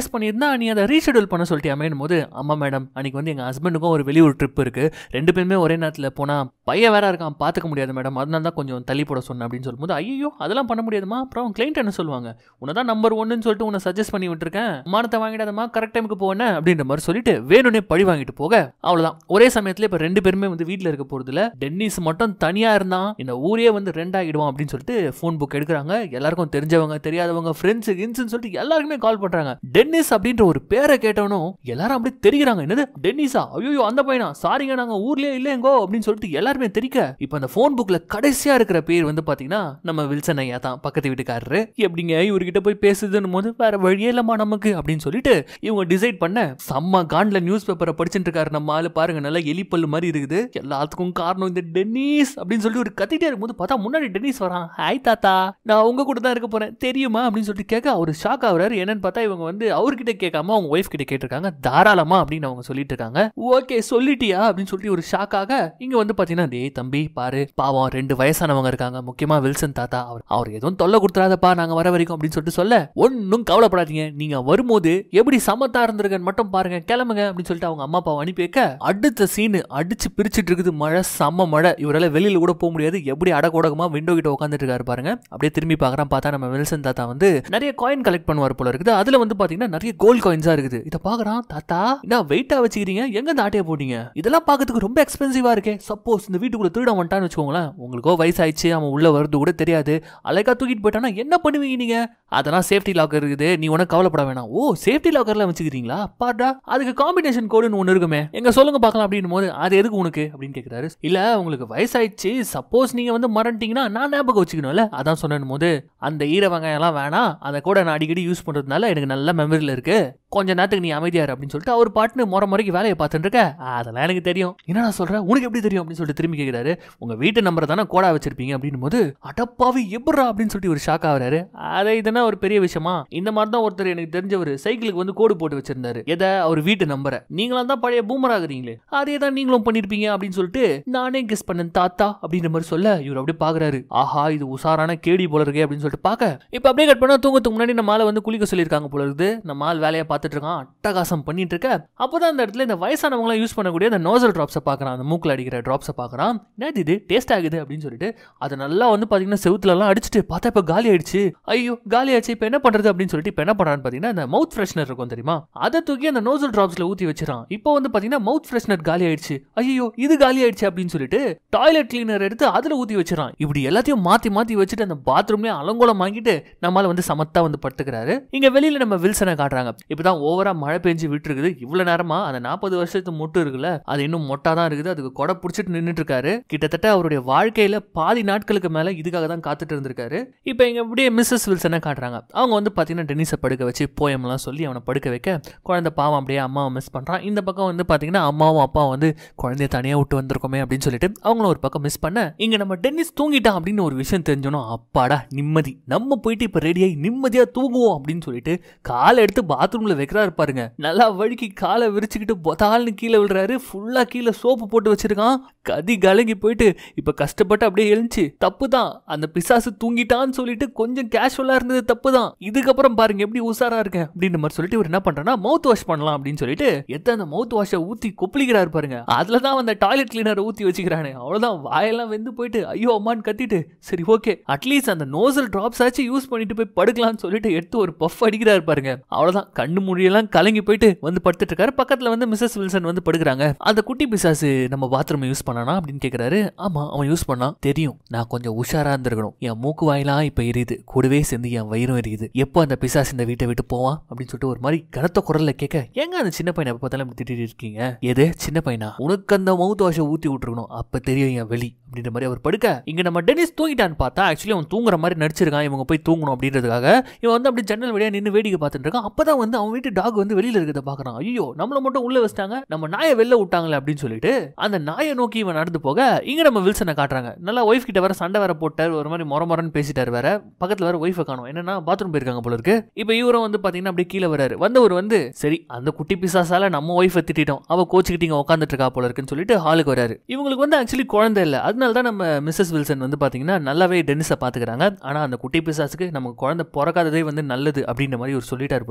இருந்தா நீ அதை ரீஷெடியூல் பண்ண சொல்லிட்டியாமேன்னு போது ஆமா மேடம் அன்னைக்கு வந்து எங்க ஹஸ்பண்டுக்கும் ஒரு வெளியூர் ட்ரிப் இருக்கு ரெண்டு பேருமே ஒரே நேரத்தில் போனா பையன் வேற இருக்கான் பார்த்துக்க முடியாது மேடம் அதனால தான் கொஞ்சம் தள்ளி போட சொன்னேன் அப்படின்னு சொல்லும்போது ஐயோ அதெல்லாம் பண்ண முடியாதுமா அப்புறம் கிளைண்ட் என்ன சொல்லுவாங்க உன்னை தான் நம்பர் ஒன்னுன்னு சொல்லிட்டு உன்னை சஜஸ்ட் பண்ணி விட்டுருக்கேன் மானத்தை வாங்கிடாதமா கரெக்ட் டைமுக்கு போனேன் அப்படின்ற மாதிரி சொல்லிட்டு வேணும்னே பழி வாங்கிட்டு போக அவ்வளவுதான் ஒரே சமயத்துல இப்ப ரெண்டு பேருமே வந்து வீட்ல இருக்க போறதுல டென்னிஸ் மட்டும் தனியா இருந்தான் இந்த ஊரே வந்து ரெண்டாகிடுவான் அப்படின்னு சொல்லிட்டு ஃபோன் புக் எடுக்கிறாங்க எல்லாருக்கும் தெரிஞ்சவங்க தெரியாதவங்க ஃப்ரெண்ட்ஸ் கின்ஸ்னு சொல்லிட்டு எல்லாருக்குமே கால் பண்றாங்க டென்னிஸ் அப்படின்ற ஒரு பேரை கேட்டவனும் எல்லாரும் அப்படியே தெரிகிறாங்க என்னது டென்னிஸா ஐயோ அந்த பையனா சாரிங்க நாங்க ஊர்லயே இல்லையங்கோ அப்படின்னு சொல்லிட்டு எல்லாருமே தெரிக்க இப்போ அந்த ஃபோன் புக்ல கடைசியா இருக்கிற பேர் வந்து பாத்தீங்கன்னா நம்ம வில்சன் ஐயா தான் பக்கத்து வீட்டுக்காரரு எப்படிங்க இவர்கிட்ட போய் பேசுதுன்னு போது வேற வழியே இல்லம்மா நமக்கு அப்படின்னு சொல்லிட்டு இவங்க டிசைட் பண்ண செம்ம காண்ட்ல நியூஸ் பேப்பரை படிச்சுட்டு இருக்காரு நம்ம ஆளு பாருங்க நல்லா எலிப்பல்லு மாதிரி இருக்குது எல்லாத்துக்கும் காரணம் இந்த டென்னிஸ் அப்படின்னு சொல்லிட்டு ஒரு கத்திட்டே இருக்கும்போது பார்த்தா முன்னாடி டென்னிஸ் வரான் ஹாய் தாத்தா நான் உங்க கூட தான் இருக்க போறேன் தெரியுமா அப்படின்னு சொல்லிட்டு கேட்க அவர் ஷாக் ஆகுறாரு என்னன்னு பார்த்தா இவங்க வந்து அவர்கிட்ட கேட்காம அவங்க ஒய்ஃப் கிட்ட கேட்டிருக்காங்க தாராளமா அப்படின்னு அவங்க சொல்லிட்டு இருக்காங்க ஓகே சொல்லிட்டியா அப்படின்னு சொல்லிட்டு ஒரு ஷாக்காக இங்க வந்து பாத்தீங்கன்னா டேய் தம்பி பாரு பாவம் ரெண்டு வயசானவங்க இருக்காங்க முக்கியமா வில்சன் தாத்தா அவர் அவர் எதுவும் தொல்லை கொடுத்துறாதப்பா நாங்க வர வரைக்கும் அப்படின்னு சொல்லிட்டு சொல்ல ஒன்னும் கவலைப்படாதீங்க நீங்க வரும்போது எப்படி சமத்தா இருந்திருக்கன்னு மட்டும் பாருங்க கிளம்புங்க அப்படின்னு சொல்லிட்டு அவங்க அம்மா அப்பாவை அனுப்பி வைக்க அடுத்த சீனு அடிச்சு பிரிச்சுட்டு இருக்குது மழை செம்ம மழை இவரால வெளியில கூட போக முடியாது எப்படி அடகோடகமா விண்டோ கிட்ட உட்காந்துட்டு இருக்காரு பாருங்க அப்படியே திரும்பி பார்க்கறான் பார்த்தா நம்ம வில்சன் தாத்தா வந்து நிறைய காயின் கலெக்ட் பண்ணுவார் போல இருக்குது அதுல வந்து பாத்தீங்கன்னா நிறைய கோல்ட் காயின்ஸா இருக்குது இதை பாக்குறான் தாத்தா என்ன வெயிட்டா வச்சுக்கிறீங்க எங்க இந்த ஆட்டையை போட்டீங்க இதெல்லாம் பார்க்கறதுக்கு ரொம்ப எக்ஸ்பென்சிவா இருக்கே சப்போஸ் இந்த வீட்டுக்குள்ள திருட வந்துட்டான்னு வச்சுக்கோங்களேன் உங்களுக்கோ வயசாயிடுச்சு அவன் உள்ள வருது கூட தெரியாது அழகா தூக்கிட்டு போயிட்டானா என்ன பண்ணுவீங்க நீங்க அதெல்லாம் சேஃப்டி லாக்கர் இருக்குது நீ ஒன்றும் கவலைப்பட வேணாம் ஓ சேஃப்டி லாக்கர்லாம் வச்சுக்கிறீங்களா பாடா அதுக்கு காம்பினேஷன் கோடுன்னு ஒன்று இருக்குமே எங்க சொல்லுங்க பார்க்கலாம் அப்படின்னும் போது அது எதுக்கு உனக்கு அப்படின்னு கேட்குறாரு இல்ல உங்களுக்கு வயசாயிடுச்சு சப்போஸ் நீங்க வந்து மறந்துட்டீங்கன்னா நான் ஞாபகம் வச்சுக்கணும்ல அதான் சொன்னும் போது அந்த ஈர வெங்காயம்லாம் வேணாம் அதை கூட நான் அடிக்கடி யூஸ் பண்றதுனால எனக்கு நல்ல மெமரியில் இருக்கு கொஞ்ச நேரத்துக்கு நீ அமைதியாரு அப்படின்னு சொல்லிட்டு அவர் பாட்டுன்னு முறை முறைக்கு வேலையை பார்த்துட்டு இருக்க அதெல்லாம் எனக்கு தெரியும் என்ன நான் சொல்றேன் உனக்கு எப்படி தெரியும் அப்படின்னு சொல்லிட்டு திரும்பி கேட்கிறாரு உங்க வீட்டு நம்பரை தானே கோடா வச்சிருப்பீங்க அப்படின்னும் போது அடப்பாவி எப்படா அப்படின்னு சொல்லிட்டு ஒரு ஷாக் ஆகுறாரு அதை இதெல்லாம் ஒரு பெரிய விஷயமா இந்த மாதிரி தான் ஒருத்தர் எனக்கு தெரிஞ்சவர் சைக்கிளுக்கு வந்து கோடு போட்டு வச்சிருந்தாரு எதை அவர் வீட்டு நம்பரை நீங்களாம் தான் பழைய பூமர் ஆகுறீங்களே அதே தான் நீங்களும் பண்ணிருப்பீங்க அப்படின்னு சொல்லிட்டு நானே கெஸ் பண்ணேன் தாத்தா அப்படின்ற மாதிரி சொல்ல இவர் அப்படியே பாக்குறாரு ஆஹா இது உசாரான கேடி போல இருக்கே அப்படின்னு சொல்லிட்டு பார்க்க இப்போ அப்படியே கட் பண்ணா தூங்கத்துக்கு முன்னாடி நம்ம ஆளை வந்து குளிக்க சொல்லியிருக்காங்க போல இருக்குது நம்ம ஆள் வேலையை பார்த்துட்டு இருக்கான் அட்டகாசம் பண்ணிட்டு இருக்க அப்போதான் அந்த இடத்துல இந்த வயசானவங்களாம் யூஸ் பண்ணக்கூடிய அந்த நோசல் ட்ராப்ஸை பார்க்கறான் அந்த மூக்கில் அடிக்கிற ட்ராப்ஸை பார்க்கறான் என்னது இது டேஸ்ட் ஆகுது அப்படின்னு சொல்லிட்டு அது நல்லா வந்து பார்த்தீங்கன்னா செவுத்துலலாம் அடிச்சுட்டு பார்த்தா இப்போ காலி ஆயிடுச்சு ஐயோ காலி ஆயிடுச்சு இப்போ என்ன பண்றது அப்படின்னு சொல்லிட்டு இப்போ என்ன பண்றான்னு பார்த்தீங்கன்னா அந்த மவுத் ஃப்ரெஷ்னர் இருக்கும் தெரியுமா அதை தூக்கி அந்த நோசல் ட்ராப்ஸ்ல ஊற்றி வச்சிடறான் இப்போ வந்து பார்த்தீங்கன்னா மவுத் ஃப்ரெஷ்னர் காலி ஆயிடுச்சு ஐயோ இது காலி ஆயிடுச்சு அப்படின்னு சொல்லிட்டு டாய்லெட் கிளீனர் எடுத்து அதில் ஊற்றி வச்சிடறான் இப்படி எல்லாத்தையும் மாற்றி மாற்றி வச்சுட்டு அந்த பாத்ரூம்லேயே அலங்கோலம் வாங்கிட்டு நம்மளால வந்து சமத்தா வந்து படுத்துக்கிறாரு இங்க வெளியில நம்ம வில்சனை காட்டுறாங்க இப்பதான் ஓவரா மழை பெஞ்சு விட்டு இருக்குது இவ்வளவு நேரமா அந்த நாற்பது வருஷத்து மொட்டு இருக்குல்ல அது இன்னும் மொட்டா தான் இருக்குது அதுக்கு கொடை பிடிச்சிட்டு நின்னுட்டு இருக்காரு கிட்டத்தட்ட அவருடைய வாழ்க்கையில பாதி நாட்களுக்கு மேல இதுக்காக தான் காத்துட்டு இருந்திருக்காரு இப்போ இங்க அப்படியே மிஸ்ஸஸ் வில்சனை காட்டுறாங்க அவங்க வந்து பாத்தீங்கன்னா டென்னிஸை படுக்க வச்சு போயம்லாம் சொல்லி அவனை படுக்க வைக்க குழந்தை பாவம் அப்படியே அம்மாவை மிஸ் பண்றான் இந்த பக்கம் வந்து பாத்தீங்கன்னா அம்மாவும் அப்பாவும் வந்து குழந்தைய தனியா விட்டு வந்திருக்கோமே அப்படின்னு சொல்லிட்டு அவங்களும் ஒரு பக்கம் மிஸ் பண்ண இங்க நம்ம டென்னிஸ் தூங்கிட்டான் அப்படின்னு ஒரு விஷயம் தெரிஞ்சோம் அப்பாடா நிம்மதி நம்ம போயிட்டு இப்ப ரெடியாகி நிம்மதியா தூங்குவோம் அப்படின்னு சொல்லிட்டு காலை எடுத்து பாத்ரூம்ல வைக்கிறாரு பாருங்க நல்லா வழுக்கி காலை விரிச்சுக்கிட்டு பொதால்னு கீழே விழுறாரு ஃபுல்லா கீழே சோப்பு போட்டு வச்சிருக்கான் கதி கலங்கி போயிட்டு இப்ப கஷ்டப்பட்டு அப்படியே எழுந்துச்சு தப்பு தான் அந்த பிசாசு தூங்கிட்டான்னு சொல்லிட்டு கொஞ்சம் கேஷுவலா இருந்தது தப்பு தான் இதுக்கப்புறம் பாருங்க எப்படி உஷாரா இருக்கேன் அப்படின்ற மாதிரி சொல்லிட்டு இவர் என்ன பண்றேன்னா மவுத் வாஷ் பண்ணலாம் அப்படின்னு சொல்லிட்டு எத்த அந்த மவுத் வாஷை ஊத்தி கொப்பளிக்கிறாரு பாருங்க அதுல தான் அந்த டாய்லெட் கிளீனரை ஊத்தி வச்சுக்கிறானே அவ்வளவுதான் வாயெல்லாம் வெந்து போயிட்டு ஐயோ அம்மான்னு கத்திட்டு சரி ஓகே அட்லீஸ்ட் அந்த நோசல் டிராப்ஸ் ஆச்சு யூஸ் பண்ணிட்டு போய் படுக்கலாம்னு சொல்லிட்டு எடுத்து ஒரு பஃப் அடிக்கிறாரு பாருங்க அவ்வளவுதான் கண்ணு மொழியெல்லாம் கலங்கி போயிட்டு வந்து படுத்துட்டு இருக்காரு பக்கத்துல வந்து மிஸ்ஸஸ் வில்சன் வந்து படுக்கிறாங்க அந்த குட்டி பிசாசு நம்ம பாத்ரூம் யூஸ் பண்ணானா அப்படின்னு கேக்குறாரு ஆமா அவன் யூஸ் பண்ணான் தெரியும் நான் கொஞ்சம் உஷாரா இருந்திருக்கணும் என் மூக்கு வாயிலாம் இப்ப எரியுது கூடவே சேர்ந்து என் வயிறும் எரியுது எப்போ அந்த பிசாசு இந்த வீட்டை விட்டு போவான் அப்படின்னு சொல்லிட்டு ஒரு மாதிரி கனத்த குரல்ல கேட்க ஏங்க அந்த சின்ன பையனை எப்ப பார்த்தாலும் இப்படி திட்டிட்டு இருக்கீங்க எது சின்ன பையனா உனக்கு அந்த மவுத் வாஷை ஊத்தி விட்டுருக்கணும் அப்ப தெரியும் என் வெளி அப்படின்ற மாதிரி அவர் படுக்க இங்க நம்ம டென்னிஸ் தூங்கிட்டான்னு பார்த்தா ஆக்சுவலி அவன் தூங்குற மாதிரி நடிச்சிருக்கான் இவங்க போய் தூங்கணும் அப்படின்றதுக்காக இவன் வந்து அப்படி ஜன்னல் வழியா நின்று வேடிக்கை பார்த்துட்டு இருக்கான் அப்பதான் வந்து அவன் வீட்டு டாக் வந்து வெளியில இருக்கிறத பாக்குறான் ஐயோ நம்மள மட்டும் உள்ள வச்சிட்டாங்க நம்ம நாயை வெளில விட்டாங்களே அப்படின்னு சொல்லிட்டு அந்த நாயை நோக்கி இவன் நடந்து போக இங்க நம்ம வில்சனை காட்டுறாங்க நல்லா ஒய்ஃப் கிட்ட வேற சண்டை வேற போட்டார் ஒரு மாதிரி மொர மொரன்னு பேசிட்டாரு வேற பக்கத்துல வேற ஒய்ஃபை காணும் என்னன்னா பாத்ரூம் போயிருக்காங்க போல இருக்கு இப்போ இவரும் வந்து பாத்தீங்கன்னா அப்படியே கீழே வராரு வந்தவர் வந்து சரி அந்த குட்டி பிசாசால நம்ம ஒய்ஃபை திட்டிட்டோம் அவ கோச்சுக்கிட்டு இங்க உட்காந்துட்டு இருக்கா போல இருக்குன்னு சொல்லிட்டு ஹாலுக்கு வராரு இவங்களுக்கு வந்து ஆக்சுவலி குழந்தை இல்லை அதனால தான் நம்ம மிஸ்ஸஸ் வில்சன் வந்து பாத்தீங்கன்னா நல்லாவே டென்னிஸை பாத்துக்கிறாங்க ஆனா அந்த குட்டி பிசாசுக்கு நமக்கு குழந்தை பிறக்காததே வந்து நல்லது அப்படின்ற மாதிரி ஒரு சொல்லிட்டாரு போல இருக்கு அதனால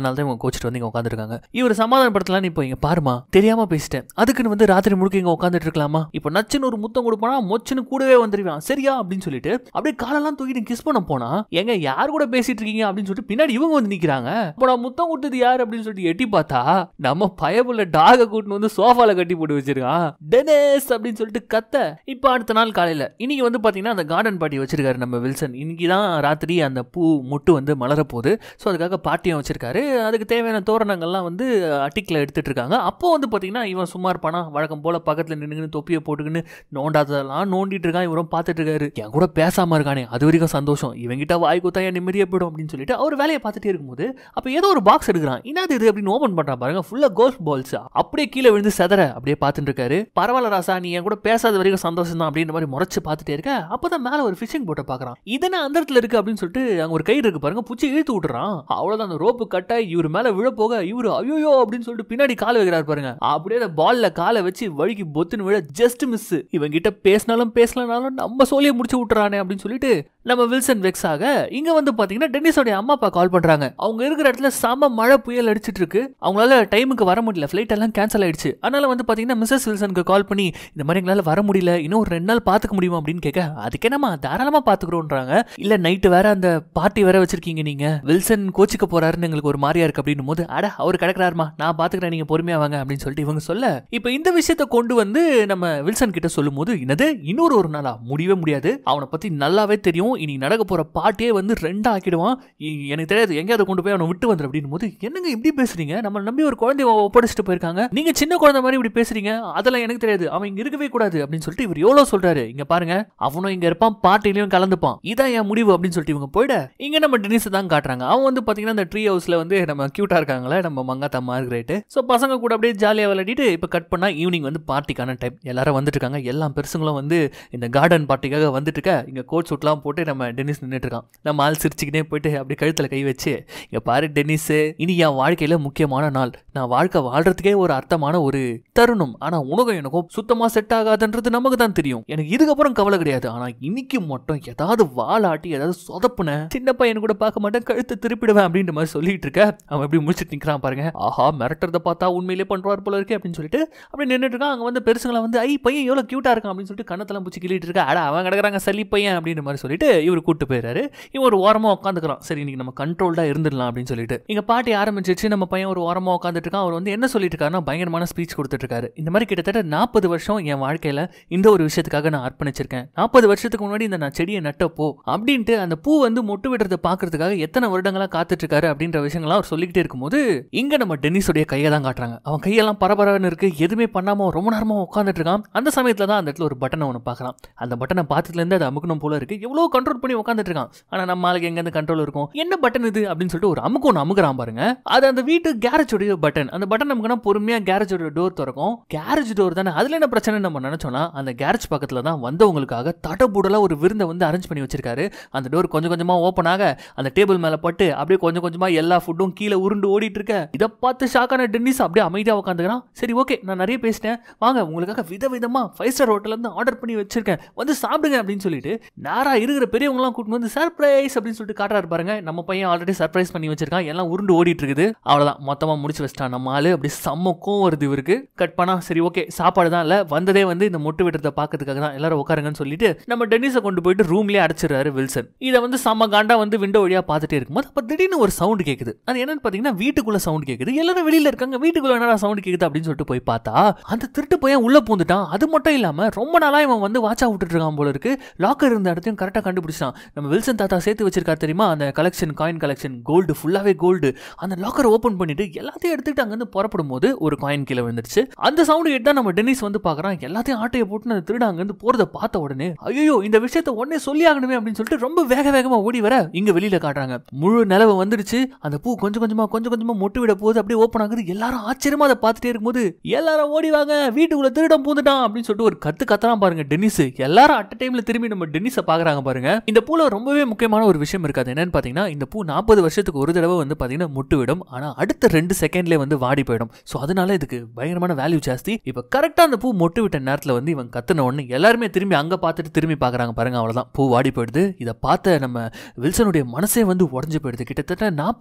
அதனால தான் இவங்க கோச்சிட்டு வந்து இங்க உட்காந்துருக்காங்க இவர் சமாதானப்படுத்தலாம் இப்போ இங்க பாருமா தெரியாம பேசிட்டேன் அதுக்குன்னு வந்து ராத்திரி முழுக்க இங்க உட்காந்துட்டு இருக்கலாமா இப்போ நச்சுன்னு ஒரு முத்தம் கொடுப்பானா மொச்சுன்னு கூடவே வந்துருவான் சரியா அப்படின்னு சொல்லிட்டு அப்படியே காலெல்லாம் தூக்கிட்டு கிஸ் பண்ண போனா எங்க யார் கூட பேசிட்டு இருக்கீங்க அப்படின்னு சொல்லிட்டு பின்னாடி இவங்க வந்து நிக்கிறாங்க இப்போ நான் முத்தம் கொடுத்தது யார் அப்படின்னு சொல்லிட்டு எட்டி பார்த்தா நம்ம பயபுள்ள டாக கூட்டின்னு வந்து சோஃபால கட்டி போட்டு வச்சிருக்கான் டெனேஸ் அப்படின்னு சொல்லிட்டு கத்த இப்போ அடுத்த நாள் காலையில இன்னைக்கு வந்து பாத்தீங்கன்னா அந்த கார்டன் பார்ட்டி வச்சிருக்காரு நம்ம வில்சன் இன்னைக்கு தான் ராத்திரி அந்த பூ முட்டு வந்து மலர போகுது ஸோ அதுக்காக பார்ட்டியும் வச்சிருக்காரு அதுக்கு தேவையான தோரணங்கள்லாம் வந்து அட்டிக்கில் எடுத்துட்டு இருக்காங்க அப்போ வந்து பாத்தீங்கன்னா இவன் சும்மா இருப்பானா வழக்கம் போல பக்கத்துல நின்று தொப்பியை போட்டுக்கின்னு நோண்டாததெல்லாம் நோண்டிட்டு இருக்கான் இவரும் பார்த்துட்டு இருக்காரு என் கூட பேசாம இருக்கானே அது வரைக்கும் சந்தோஷம் இவங்கிட்ட வாய் குத்தா என் நிம்மதியே போயிடும் அப்படின்னு சொல்லிட்டு அவர் வேலையை பார்த்துட்டே இருக்கும்போது அப்போ ஏதோ ஒரு பாக்ஸ் எடுக்கிறான் என்னது இது அப்படின்னு ஓபன் பண்றான் பாருங்க ஃபுல்லா கோல்ஃப் பால்ஸ் அப்படியே கீழே விழுந்து செதற அப்படியே பார்த்துட்டு இருக்காரு பரவாயில்ல ராசா நீ என் கூட பேசாத வரைக்கும் சந்தோஷம் தான் அப்படின்ற மாதிரி முறைச்சு பார்த்துட்டே இருக்க அப்பதான் மேல ஒரு ஃபிஷிங் போட்டை பார்க்கறான் இதென்ன அந்த இடத்துல இருக்கு அப்படின்னு சொல்லிட்டு அங்க ஒரு கயிறு இருக்கு பாருங்க பூச்சி இழுத்து விட்டுறான் அவ்வளவுதான் அந்த ரோப்பு கட்டாய் இவர் மேல விழ போக இவரு ஐயோ அப்படின்னு சொல்லிட்டு பின்னாடி கால் வைக்கிறாரு பாருங்க அப்படியே அந்த பால்ல காலை வச்சு வழுக்கி பொத்துன்னு விழ ஜஸ்ட் மிஸ் இவன் கிட்ட பேசினாலும் பேசலனாலும் நம்ம சோழியை முடிச்சு விட்டுறானே அப்படின்னு சொல்லிட்டு நம்ம வில்சன் வெக்ஸ் ஆக இங்க வந்து பாத்தீங்கன்னா டென்னிஸோட அம்மா அப்பா கால் பண்றாங்க அவங்க இருக்கிற இடத்துல செம மழை புயல் அடிச்சிட்டு இருக்கு அவங்களால டைமுக்கு வர முடியல ஃபிளைட் எல்லாம் கேன்சல் ஆயிடுச்சு அதனால வந்து பாத்தீங்கன்னா மிஸ்ஸஸ் வில்சனுக்கு கால் பண்ணி இந்த மாதிரி எங்களால வர முடியல இன்னும் ஒரு ரெண்டு நாள் பாத்துக்க முடியுமா அப்படின்னு கேட்க அதுக்கு என்னமா தாராளமா பாத்துக்கிறோன்றாங்க இல்ல நைட்டு வேற அந்த பார்ட்டி வேற வச்சிருக்கீங்க நீங்க வில்சன் கோச்சிக்க போறாருன்னு எங்களுக்கு ஒரு மாதிரியா இருக்கு அப்படின்னு போது அட அவர் கிடக்குறாருமா நான் பாத்துக்கிறேன் நீங்க பொறுமையா வாங்க அப்படின்னு சொல்லிட்டு இவங்க சொல்ல இப்ப இந்த விஷயத்த கொண்டு வந்து நம்ம வில்சன் கிட்ட சொல்லும் போது என்னது இன்னொரு ஒரு நாளா முடியவே முடியாது அவனை பத்தி நல்லாவே தெரியும் இனி நடக்க போற பாட்டியே வந்து ரெண்டா ஆக்கிடுவான் இ- எனக்கு தெரியாது எங்கேயாவது கொண்டு போய் அவனை விட்டு வந்துரு அப்படின்னு போது என்னங்க இப்படி பேசுறீங்க நம்ம நம்பி ஒரு குழந்தைய ஒப்படைச்சிட்டு போயிருக்காங்க நீங்க சின்ன குழந்தை மாதிரி இப்படி பேசுறீங்க அதெல்லாம் எனக்கு தெரியாது அவன் இங்க இருக்கவே கூடாது அப்படின்னு சொல்லிட்டு இவர் எவ்வளவு சொல்றாரு இங்க பாருங்க அவனும் இங்க இருப்பான் பார்ட்டிலையும் கலந்துப்பான் இதான் என் முடிவு அப்படின்னு சொல்லிட்டு இவங்க போயிட இங்க நம்ம டெனிஸ் தான் காட்டுறாங்க அவன் வந்து பாத்தீங்கன்னா இந்த ட்ரீ ஹவுஸ்ல வந்து நம்ம கியூட்டா இருக்காங்களே நம்ம மங்காத்தா மார்க்ரேட் ஸோ பசங்க கூட அப்படியே ஜாலியாக விளையாடிட்டு இப்போ கட் பண்ணா ஈவினிங் வந்து பார்ட்டிக்கான டைம் எல்லாரும் வந்துட்டு இருக்காங்க எல்லா பெருசுங்களும் வந்து இந்த கார்டன் பார்ட்டிக்காக வந்துட்டு இருக்க இங்க கோட் சூட்லாம் போட்டு நம்ம டென்னிஸ் நின்றுட்டு இருக்கான் நம்ம ஆள் சிரிச்சுக்கிட்டே போயிட்டு அப்படி கழுத்துல கை வச்சு இங்க பாரு டென்னிஸ் இனி என் வாழ்க்கையில முக்கியமான நாள் நான் வாழ்க்கை வாழ்றதுக்கே ஒரு அர்த்தமான ஒரு தருணம் ஆனா உனக்கும் எனக்கும் சுத்தமா செட் ஆகாதுன்றது நமக்கு தான் தெரியும் எனக்கு இதுக்கப்புறம் கவலை கிடையாது ஆனா இன்னைக்கு மட்டும் ஏதாவது வாலாட்டி ஏதாவது சொதப்புன சின்ன பையன் கூட பார்க்க மாட்டேன் கழுத்தை திருப்பிடுவேன் அப்படின்ற மாதிரி சொல்லிட்டு இருக்க அவன் எப்படி முடிச்சிட்டு நிக்கிறான் பாருங்க ஆஹா மிரட்டுறத பார்த்தா உண்மையிலே பண்றாரு போல இருக்கு அப்படின்னு சொல்லிட்டு அப்படி நின்றுட்டு இருக்கான் அங்க வந்து பெருசுங்களா வந்து ஐ பையன் எவ்வளவு கியூட்டா இருக்கான் அப்படின்னு சொல்லிட்டு கண்ணத்தெல்லாம் பூச்சி கிள்ளிட்டு இருக்கா அட அவன் கிடக்குறாங்க சளி பையன் அப்படின்ற மாதிரி சொல்லிட்டு இவர் கூட்டு போயிறாரு இவன் ஒரு ஓரமா உட்காந்துக்கிறான் சரி இன்னைக்கு நம்ம கண்ட்ரோல்டா இருந்துடலாம் அப்படின்னு சொல்லிட்டு இங்க பாட்டி ஆரம்பிச்சிருச்சு நம்ம பையன் ஒரு ஓரமா உட்காந்துட்டு இருக்கான் அவர் வந்து என்ன சொல்லிட்டு இருக்காருன்னா பயங்கரமான ஸ்பீச் கொடுத்துட்டு இருக்காரு இந்த மாதிரி கிட்டத்தட்ட நாற்பது வருஷம் என் வாழ்க்கையில இந்த ஒரு விஷயத்துக்காக நான் அர்ப்பணிச்சிருக்கேன் நாற்பது வருஷத்துக்கு முன்னாடி இந்த நான் செடியை நட்டப்போ அப்படின்ட்டு அந்த பூ வந்து மொட்டு விடுறத பாக்குறதுக்காக எத்தனை வருடங்களா காத்துட்டு இருக்காரு அப்படின்ற விஷயங்கள்லாம் அவர் சொல்லிக்கிட்டே இருக்கும்போது இங்க நம்ம டென்னிஸோடைய கையை தான் காட்டுறாங்க அவன் கையெல்லாம் பரபரன்னு இருக்கு எதுவுமே பண்ணாம ரொம்ப நேரமா உட்காந்துட்டு இருக்கான் அந்த சமயத்துல தான் அந்த இடத்துல ஒரு பட்டனை ஒன்று பார்க்கலாம் அந்த பட்டனை பார்த்ததுல இருந்து அது அமுக்கணும் போல இருக்கு எவ்வளவு கண்ட்ரோல் பண்ணி உட்காந்துட்டு இருக்கான் ஆனா நம்ம ஆளுக்கு எங்க இருந்து கண்ட்ரோல் இருக்கும் என்ன பட்டன் இது அப்படின்னு சொல்லிட்டு ஒரு அமுக்கு ஒன்று அமுக்குறான் பாருங்க அது அந்த வீட்டு கேரேஜோடைய பட்டன் அந்த பட்டன் நமக்குனா பொறுமையா கேரேஜோட டோர் திறக்கும் கேரேஜ் டோர் தானே அதுல என்ன பிரச்சனை நம்ம நினைச்சோம்னா அந்த கேரேஜ் பக்கத்துல தான் வந்தவங்களுக்காக தடபுடலா ஒரு விருந்தை வந்து அரேஞ்ச் பண்ணி வச்சிருக்காரு அந்த டோர் கொஞ்சம் கொஞ்சமா ஓப்பன் ஆக அந்த டேபிள் மேல பட்டு அப்படியே கொஞ்சம் கொஞ்சமா எல்லா ஃபுட்டும் கீழே உருண்டு ஓடிட்டு இருக்க இதை பார்த்து ஷாக்கான டென்னிஸ் அப்படியே அமைதியா உட்காந்துக்கிறான் சரி ஓகே நான் நிறைய பேசிட்டேன் வாங்க உங்களுக்காக விதவிதமா ஃபைவ் ஸ்டார் ஹோட்டல்ல இருந்து ஆர்டர் பண்ணி வச்சிருக்கேன் வந்து சாப்பிடுங்க அப்படின்னு சொல்லிட்டு நேரா இருக்கிற பெரியவங்கலாம் கூட்டிட்டு வந்து சர்ப்ரைஸ் அப்படின்னு சொல்லிட்டு காட்டுறாரு பாருங்க நம்ம பையன் ஆல்ரெடி சர்ப்ரைஸ் பண்ணி வச்சிருக்கான் எல்லாம் உருண்டு ஓடிட்டு இருக்குது அவ்வளவுதான் மொத்தமா முடிச்சு வச்சிட்டான் நம்ம ஆளு அப்படி செம்மக்கும் வருது இவருக்கு கட் பண்ணா சரி ஓகே சாப்பாடு தான் இல்ல வந்ததே வந்து இந்த மொட்டு விடுறத பாக்கிறதுக்காக தான் எல்லாரும் உட்காருங்கன்னு சொல்லிட்டு நம்ம டென்னிஸை கொண்டு போயிட்டு ரூம்லயே அடைச்சிடுறாரு வில்சன் இதை வந்து செம்ம காண்டா வந்து விண்டோ வழியா பார்த்துட்டே இருக்கும்போது அப்ப திடீர்னு ஒரு சவுண்ட் கேக்குது அது என்னன்னு பாத்தீங்கன்னா வீட்டுக்குள்ள சவுண்ட் கேக்குது எல்லாரும் வெளியில இருக்காங்க வீட்டுக்குள்ள என்னடா சவுண்ட் கேக்குது அப்படின்னு சொல்லிட்டு போய் பார்த்தா அந்த திருட்டு பையன் உள்ள பூந்துட்டான் அது மட்டும் இல்லாம ரொம்ப நாளா இவன் வந்து வாட்சா விட்டுட்டு இருக்கான் போல இருக்கு லாக்கர் இருந்த இடத்தையும் கரெக்டா கண்டுபிடிச்சான் நம்ம வில்சன் தாத்தா சேர்த்து வச்சிருக்காரு தெரியுமா அந்த கலெக்ஷன் காயின் கலெக்ஷன் கோல்டு ஃபுல்லாவே கோல்டு அந்த லாக்கர் ஓபன் பண்ணிட்டு எல்லாத்தையும் எடுத்துட்டு அங்கிருந்து புறப்படும் போது ஒரு காயின் கீழே விழுந்துருச்சு அந்த சவுண்ட் கேட்டு தான் நம்ம டென்னிஸ் வந்து பாக்குறான் எல்லாத்தையும் ஆட்டையை போட்டு அந்த திருட அங்கிருந்து போறத பார்த்த உடனே ஐயோ இந்த விஷயத்த உடனே சொல்லி ஆகணுமே அப்படின்னு சொல்லிட்டு ரொம்ப வேக வேகமா ஓடி வர இங்க வெளியில காட்டுறாங்க முழு நிலவு வந்துருச்சு அந்த பூ கொஞ்சம் கொஞ்சமா கொஞ்சம் கொஞ்சமா மொட்டு விட போகுது அப்படியே ஓப்பன் ஆகுது எல்லாரும் ஆச்சரியமா அதை பார்த்துட்டே இருக்கும்போது எல்லாரும் ஓடி வாங்க வீட்டுக்குள்ள திருடம் பூந்துட்டான் அப்படின்னு சொல்லிட்டு ஒரு கத்து கத்தலாம் பாருங்க டென்னிஸ் எல்லாரும் அட் டைம்ல திரும்பி நம்ம டென்னிஸை பாக்குறாங்க பாருங்க இந்த பூல ரொம்பவே முக்கியமான ஒரு விஷயம் இருக்காது என்னன்னு பாத்தீங்கன்னா இந்த பூ நாற்பது வருஷத்துக்கு ஒரு தடவை வந்து பாத்தீங்கன்னா முட்டு விடும் ஆனா அடுத்த ரெண்டு செகண்ட்ல வந்து வாடி போயிடும் சோ அதனால இதுக்கு பயங்கரமான வேல்யூ ஜாஸ்தி இப்ப கரெக்டா அந்த பூ மொட்டு விட்ட நேரத்துல வந்து இவன் கத்துன உடனே எல்லாருமே திரும்பி அங்க பார்த்துட்டு திரும்பி பாக்குறாங்க பாருங்க அவ்வளவுதான் பூ வாடி போயிடுது இதை பார்த்த நம்ம வில்சனுடைய மனசே வந்து உடஞ்சு போயிடுது கிட்டத்தட்ட நாற்பது வருஷம்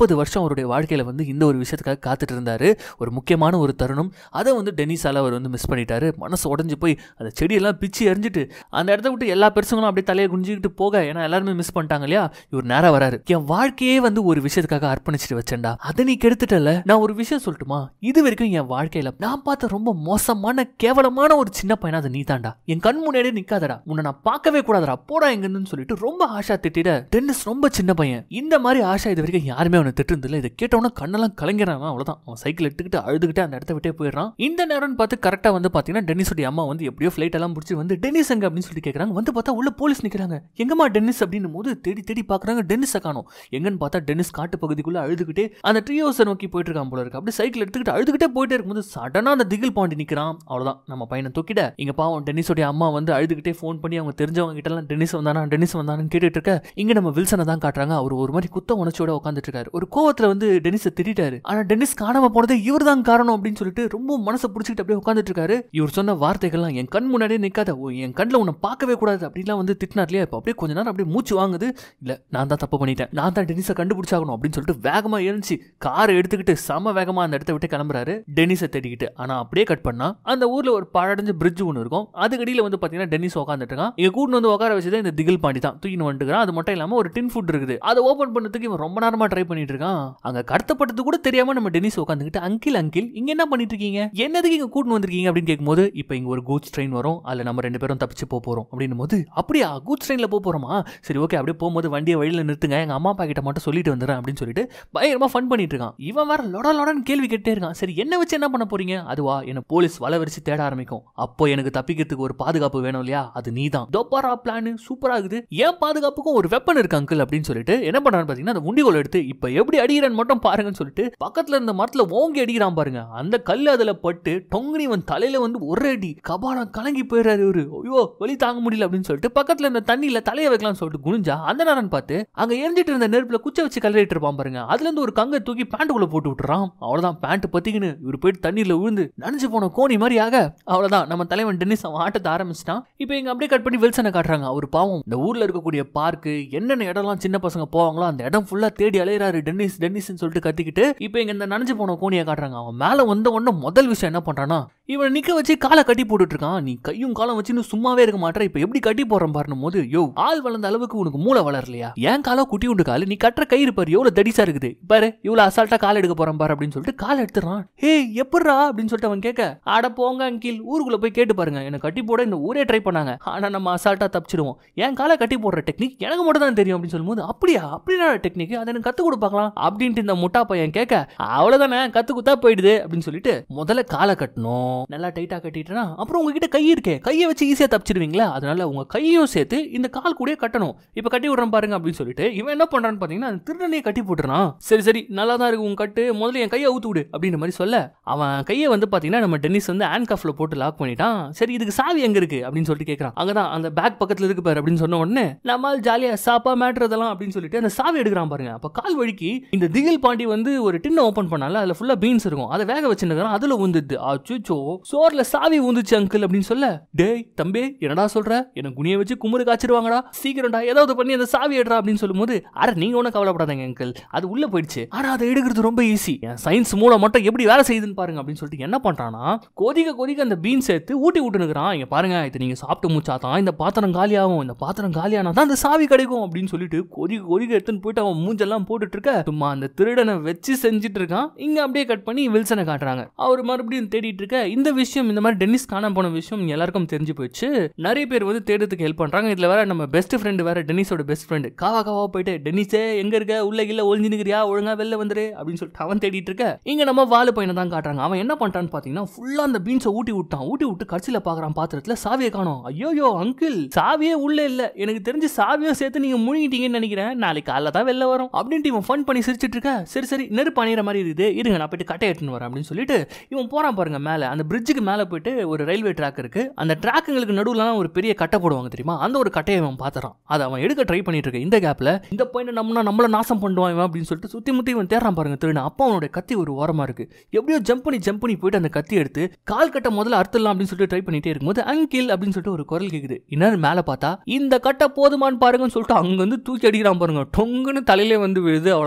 அவருடைய வாழ்க்கையில வந்து இந்த ஒரு விஷயத்துக்காக காத்துட்டு இருந்தாரு ஒரு முக்கியமான ஒரு தருணம் அதை வந்து டென்னிஸால அவர் வந்து மிஸ் பண்ணிட்டாரு மனசு உடஞ்சு போய் அந்த செடியெல்லாம் பிச்சு எரிஞ்சிட்டு அந்த இடத்த விட்டு எல்லா பெருசுங்களும் அப்படியே தலையை குனிஞ்சிக்கிட்டு போக ஏன்னா எல்லாருமே மிஸ் பண்ணிட்டாங்க இல்லையா இவர் நேரா வராரு என் வாழ்க்கையே வந்து ஒரு விஷயத்துக்காக அர்ப்பணிச்சுட்டு வச்சேன்டா அதை நீ கெடுத்துட்டல நான் ஒரு விஷயம் சொல்லட்டுமா இது வரைக்கும் என் வாழ்க்கையில நான் பார்த்த ரொம்ப மோசமான கேவலமான ஒரு சின்ன பையனா அது நீ தாண்டா என் கண் முன்னாடியே நிக்காதடா உன்னை நான் பார்க்கவே கூடாதடா போடா எங்கன்னு சொல்லிட்டு ரொம்ப ஆஷா திட்டிட டென்னிஸ் ரொம்ப சின்ன பையன் இந்த மாதிரி ஆஷா இது வரைக்கும் யாருமே அவனை திட்டுறதில்ல இதை கேட்டவன கண்ணெல்லாம் கலங்கிறான் அவ்வளவுதான் அவன் சைக்கிள் எடுத்துக்கிட்டு அழுதுகிட்டு அந்த இடத்த விட்டே போயிடுறான் இந்த நேரம்னு பார்த்து கரெக்டா வந்து பாத்தீங்கன்னா டென்னிஸோட அம்மா வந்து எப்படியோ ஃபிளைட் எல்லாம் பிடிச்சி வந்து டென்னிஸ் எங்க அப்படின்னு சொல்லி கேட்கறாங்க வந்து பார்த்தா உள்ள போலீஸ் நிக்கிறாங்க எங்கம்மா டென்னிஸ் அப்படின்னும் போது தேடி தேடி பாக்குறாங்க டென்னிஸை காணோம் எங்கன்னு பார்த்தா டென்னிஸ் காட்டு பகுதிக்குள்ள அழுதுகிட்டே அந்த ட்ரீ ஹவுஸை நோக்கி போயிட்டு இருக்கான் போல இருக்கு அப்படியே சைக்கிள் எடுத்துக்கிட்டு அழுதுகிட்டே போயிட்டே இருக்கும்போது சடனா அந்த திகில் பாண்டி நிக்கிறான் அவ்வளவுதான் நம்ம பையனை தூக்கிட இங்க பாவம் டென்னிஸோட அம்மா வந்து அழுதுகிட்டே ஃபோன் பண்ணி அவங்க தெரிஞ்சவங்க கிட்ட எல்லாம் டென்னிஸ் வந்தானா டென்னிஸ் வந்தானு கேட்டுட்டு இருக்க இங்க நம்ம வில்சனை தான் காட்டுறாங்க அவர் ஒரு மாதிரி குத்த உணர்ச்சியோட உட்காந்துட்டு இருக்காரு ஒரு கோவத்துல வந்து டென்னிஸை திட்டாரு ஆனா டென்னிஸ் காணாம போனதே இவர் தான் காரணம் அப்படின்னு சொல்லிட்டு ரொம்ப மனசை பிடிச்சிட்டு அப்படியே உட்காந்துட்டு இருக்காரு இவர் சொன்ன வார்த்தைகள்லாம் என் கண் முன்னாடியே நிக்காத ஓ, என் கண்ணில் உன்னை பார்க்கவே கூடாது அப்படிலாம் வந்து திட்டினார் இல்லையா இப்போ அப்படியே கொஞ்ச நேரம் அப்படியே மூச்சு வாங்குது இல்ல நான் தான் தப்பு பண்ணிட்டேன் நான் தான் டென்னிஸை கண்டுபிடிச்சாகணும் அப்படின்னு சொல்லிட்டு வேகமா எழுந்துச்சு காரை எடுத்துக்கிட்டு செம வேகமா அந்த இடத்த விட்டு கிளம்புறாரு டென்னிஸை தேடிக்கிட்டு ஆனா அப்படியே கட் பண்ணா அந்த ஊர்ல ஒரு பழடைஞ்ச பிரிட்ஜ் ஒன்று இருக்கும் அதுக்கடியில் வந்து பாத்தீங்கன்னா டென்னிஸ் உட்காந்துட்டு இருக்கான் இங்க கூட்டு வந்து உட்கார வச்சதே இந்த திகில் பாண்டி தான் தூக்கின்னு வந்துட்டுக்கிறான் அது மட்டும் இல்லாம ஒரு டின் ஃபுட் இருக்குது அதை ஓபன் பண்ணதுக்கு இவன் ரொம்ப நேரமா ட்ரை பண்ணிட்டு இருக்கான் அங்க கடத்தப்பட்டது கூட தெரியாம நம்ம டென்னிஸ் உட்காந்துக்கிட்டு அங்கிள் அங்கிள் இங்க என்ன பண்ணிட்டு இருக்கீங்க என்னதுக்கு இங்க கூட்டு வந்திருக்கீங்க அப்படின்னு கேட்கும்போது இப்போ இங்க ஒரு கூட்ஸ் ட்ரெயின் வரும் அதுல நம்ம ரெண்டு பேரும் தப்பிச்சு போக போறோம் அப்படின்னும் போது அப்படியா கூட்ஸ் ட்ரெயின்ல போக போறோமா சரி ஓகே அப்படியே போகும்போது வண்டியை வழியில நிறுத்துங்க எங்க அம்மா அப்பா கிட்ட மட்டும் சொல்லிட்டு வந்துடுறேன் அப்படின்னு சொல்லிட்டு பயங்கரமா ஃபன் பண்ணிட்டு இருக்கான் இவன் வேற லொட லொடன்னு கேள்வி கேட்டே இருக்கான் சரி என்ன வச்சு என்ன பண்ண போறீங்க அதுவா என்ன போலீஸ் வலை விரிச்சு தேட ஆரம்பிக்கும் அப்போ எனக்கு தப்பிக்கிறதுக்கு ஒரு பாதுகாப்பு வேணும் இல்லையா அது நீதான் டோப்பாரா பிளான் சூப்பரா இருக்குது ஏன் பாதுகாப்புக்கும் ஒரு வெப்பன் இருக்கு அங்கிள் அப்படின்னு சொல்லிட்டு என்ன பண்றான்னு பாத்தீங்கன்னா அந்த உண்டிகோல் எடுத்து இப்ப எப்படி அடிக்கிறான்னு மட்டும் பாருங்கன்னு சொல்லிட்டு பக்கத்துல இருந்த மரத்துல ஓங்கி அடிக்கிறான் பாருங்க அந்த கல் அதுல பட்டு டொங்கனி அவன் தலையில வந்து ஒரு அடி கபாலம் கலங்கி போயிடுறாரு இவரு ஐயோ வலி தாங்க முடியல அப்படின்னு சொல்லிட்டு பக்கத்துல இருந்த தண்ணியில தலைய வைக்கலாம்னு சொல்லிட்டு குனிஞ்சா அந்த நேரம் பார்த்து அங்க எரிஞ்சிட்டு இருந்த நெருப்புல குச்சை வச்சு கலரிட்டு இருப்பான் பாருங்க அதுல இருந்து ஒரு கங்கை தூக்கி பேண்ட்டுக்குள்ள போட்டு விட்டுறான் அவ்வளவுதான் பேண்ட் பத்திக்கின்னு இவர் போயிட்டு தண்ணியில விழுந்து நனைஞ்சு போன கோணி மாதிரி ஆக அவ்வளவுதான் நம்ம தலைவன் டென்னிஸ் அவன் ஆட்டத்தை ஆரம்பிச்சிட்டான் இப்போ இங்க அப்படியே கட் பண்ணி வில்சனை காட்டுறாங்க அவர் பாவம் இந்த ஊர்ல இருக்கக்கூடிய பார்க்கு என்னென்ன இடம்லாம் சின்ன பசங்க போவாங்களோ அந்த இடம் ஃபுல்லா தேடி அலையறாரு டென்னிஸ் டென்னிஸ்னு சொல்லிட்டு கத்திக்கிட்டு இப்போ இங்க இந்த நனைஞ்சு போன கோணியை காட்டுறாங்க அவன் மேல வந்த உடனே முதல் விஷயம் என்ன பண்றானா இவன் நிக்க வச்சு காலை கட்டி போட்டுட்டு இருக்கான் நீ கையும் காலம் வச்சு இன்னும் சும்மாவே இருக்க மாட்டேற இப்ப எப்படி கட்டி போடுறேன் பாருன்னு போது யோ ஆள் வளர்ந்த அளவுக்கு உனக்கு மூளை வளரலையா ஏன் காலம் குட்டி உண்டு காலு நீ கட்டுற கயிறு பாரு எவ்வளவு தடிசா இருக்குது பாரு இவ்வளவு அசால்ட்டா கால் எடுக்க போறேன் பாரு அப்படின்னு சொல்லிட்டு கால் எடுத்துறான் ஹே எப்படிரா அப்படின்னு சொல்லிட்டு அவன் கேட்க அட போங்க அங்கில் ஊருக்குள்ள போய் கேட்டு பாருங்க என்ன கட்டி போட இந்த ஊரே ட்ரை பண்ணாங்க ஆனா நம்ம அசால்ட்டா தப்பிச்சிடுவோம் என் காலை கட்டி போடுற டெக்னிக் எனக்கு மட்டும் தான் தெரியும் அப்படின்னு சொல்லும்போது அப்படியா அப்படின்னா டெக்னிக் அதை எனக்கு கத்து கொடுப்பாக்கலாம் அப்படின்ட்டு இந்த முட்டா பையன் கேட்க அவ்வளவுதானே கத்து குத்தா போயிடுது அப்படின்னு சொல்லிட்டு முதல்ல காலை கட்டணும் நல்லா டைட்டா கட்டிட்டேன்னா அப்புறம் உங்ககிட்ட கை இருக்கே கையை வச்சு ஈஸியா தப்பிச்சிடுவீங்களா அதனால உங்க கையும் சேர்த்து இந்த கால் கூடயே கட்டணும் இப்ப கட்டி விடுறேன் பாருங்க அப்படின்னு சொல்லிட்டு இவன் என்ன பண்றான்னு பாத்தீங்கன்னா அந்த திருடனையே கட்டி போட்டுறான் சரி சரி நல்லா தான் இருக்கு உன் கட்டு முதல்ல என் கையை அவுத்து விடு அப்படின்ற மாதிரி சொல்ல அவன் கையை வந்து பாத்தீங்கன்னா நம்ம டென்னிஸ் வந்து ஹேண்ட் கஃப்ல போட்டு லாக் பண்ணிட்டான் சரி இதுக்கு சாவி எங்க இருக்கு அப்படின்னு சொல்லிட்டு கேட்கறான் அங்கதான் அந்த பேக் பக்கத்துல இருக்கு பாரு அப்படின்னு சொன்ன உடனே நம்ம ஜாலியா சாப்பா மேட்ரு அதெல்லாம் அப்படின்னு சொல்லிட்டு அந்த சாவி எடுக்கிறான் பாருங்க அப்ப கால் வழிக்கு இந்த திகில் பாண்டி வந்து ஒரு டின்னை ஓபன் பண்ணால அதுல ஃபுல்லா பீன்ஸ் இருக்கும் அதை வேக வச்சுருக்கான் அதுல உந்துது அச்சுச்சோ சோர்ல சாவி உந்துச்சு அங்கிள் அப்படின்னு சொல்ல டேய் தம்பி என்னடா சொல்ற எனக்கு குனிய வச்சு குமுறு காய்ச்சிருவாங்கடா சீக்கிரம்டா ஏதாவது பண்ணி அந்த சாவி எடுறா அப்படின்னு சொல்லும்போது அட நீங்க ஒன்றும் கவலைப்படாதீங்க அங்கிள் அது உள்ள போயிடுச்சு ஆனா அதை எடுக்கிறது ரொம்ப ஈஸி என் சயின்ஸ் மூலம் மட்டும் எப்படி வேலை செய்யுதுன்னு பாருங்க அப்படின்னு சொல்லிட்டு என்ன பண்றானா கொதிக்க கொதிக்க அந்த பீன் சேர்த்து ஊட்டி விட்டுனுக்குறான் இங்க பாருங்க இது நீங்க சாப்பிட்டு முடிச்சாதான் இந்த பாத்திரம் காலியாகும் இந்த பாத்திரம் காலியானா தான் அந்த சாவி கிடைக்கும் அப்படின்னு சொல்லிட்டு கொதிக்க கொதிக்க எடுத்துன்னு போயிட்டு அவன் மூஞ்செல்லாம் போட்டுட்டு இருக்க சும்மா அந்த திருடனை வச்சு செஞ்சுட்டு இருக்கான் இங்க அப்படியே கட் பண்ணி வில்சனை காட்டுறாங்க அவர் மறுபடியும் தேடிட்டு இருக்க இந்த விஷயம் இந்த மாதிரி டென்னிஸ் காணாம போன விஷயம் எல்லாருக்கும் தெரிஞ்சு போயிடுச்சு நிறைய பேர் வந்து தேடுறதுக்கு ஹெல்ப் பண்றாங்க இதுல வேற நம்ம பெஸ்ட் ஃப்ரெண்டு வேற டென்னிஸோட பெஸ்ட் ஃப்ரெண்டு காவா காவா போயிட்டு டென்னிஸே எங்க இருக்க உள்ள இல்ல ஒளிஞ்சு நிக்கிறியா ஒழுங்கா வெளில வந்துரு அப்படின்னு சொல்லிட்டு அவன் தேடிட்டு இருக்க இங்க நம்ம வாலு பையனை தான் காட்டுறாங்க அவன் என்ன பண்றான்னு பாத்தீங்கன்னா ஃபுல்லா அந்த பீன்ஸை ஊட்டி விட்டான் ஊட்டி விட்டு கடைசியில பாக்குறான் பாத்திரத்துல சாவியை காணோம் ஐயோயோ அங்கிள் சாவியே உள்ள இல்ல எனக்கு தெரிஞ்சு சாவியும் சேர்த்து நீங்க முழுங்கிட்டீங்கன்னு நினைக்கிறேன் நாளைக்கு காலைல தான் வெளில வரும் அப்படின்ட்டு இவன் ஃபன் பண்ணி சிரிச்சிட்டு இருக்க சரி சரி நெருப்பு அணிகிற மாதிரி இருக்குது இருங்க நான் போயிட்டு கட்டை எடுத்துன்னு வரேன் அப்படின்னு சொல்லிட்டு இவன் போறான் பாருங்க மேல அந்த பிரிட்ஜுக்கு மேல போயிட்டு ஒரு ரயில்வே ட்ராக் இருக்கு அந்த ட்ராக்குங்களுக்கு நடுவுல ஒரு பெரிய கட்டை போடுவாங்க தெரியுமா அந்த ஒரு கட்டையை அவன் பாத்துறான் அதை அவன் எடுக்க ட்ரை பண்ணிட்டு இருக்க இந்த கேப்ல இந்த பையனை நம்மனா நம்மள நாசம் பண்ணுவான் இவன் அப்படின்னு சொல்லிட்டு சுத்தி முத்தி இவன் தேடுறான் பாருங்க திருடன் அப்பா அவனுடைய கத்தி ஒரு ஓரமா இருக்கு எப்படியோ ஜம்ப் பண்ணி ஜம்ப் பண்ணி போயிட்டு அந்த கத்தி எடுத்து கால் கட்டை முதல்ல அறுத்துடலாம் அப்படின்னு சொல்லிட்டு ட்ரை பண்ணிட்டே இருக்கும்போது அங்கில் அப்படின்னு சொல்லிட்டு ஒரு குரல் கேக்குது இன்னும் மேல பார்த்தா இந்த கட்டை போதுமான்னு பாருங்கன்னு சொல்லிட்டு அங்க வந்து தூக்கி அடிக்கிறான் பாருங்க டொங்குன்னு தலையிலே வந்து விழுது அவ்வளவுதான் மட்டை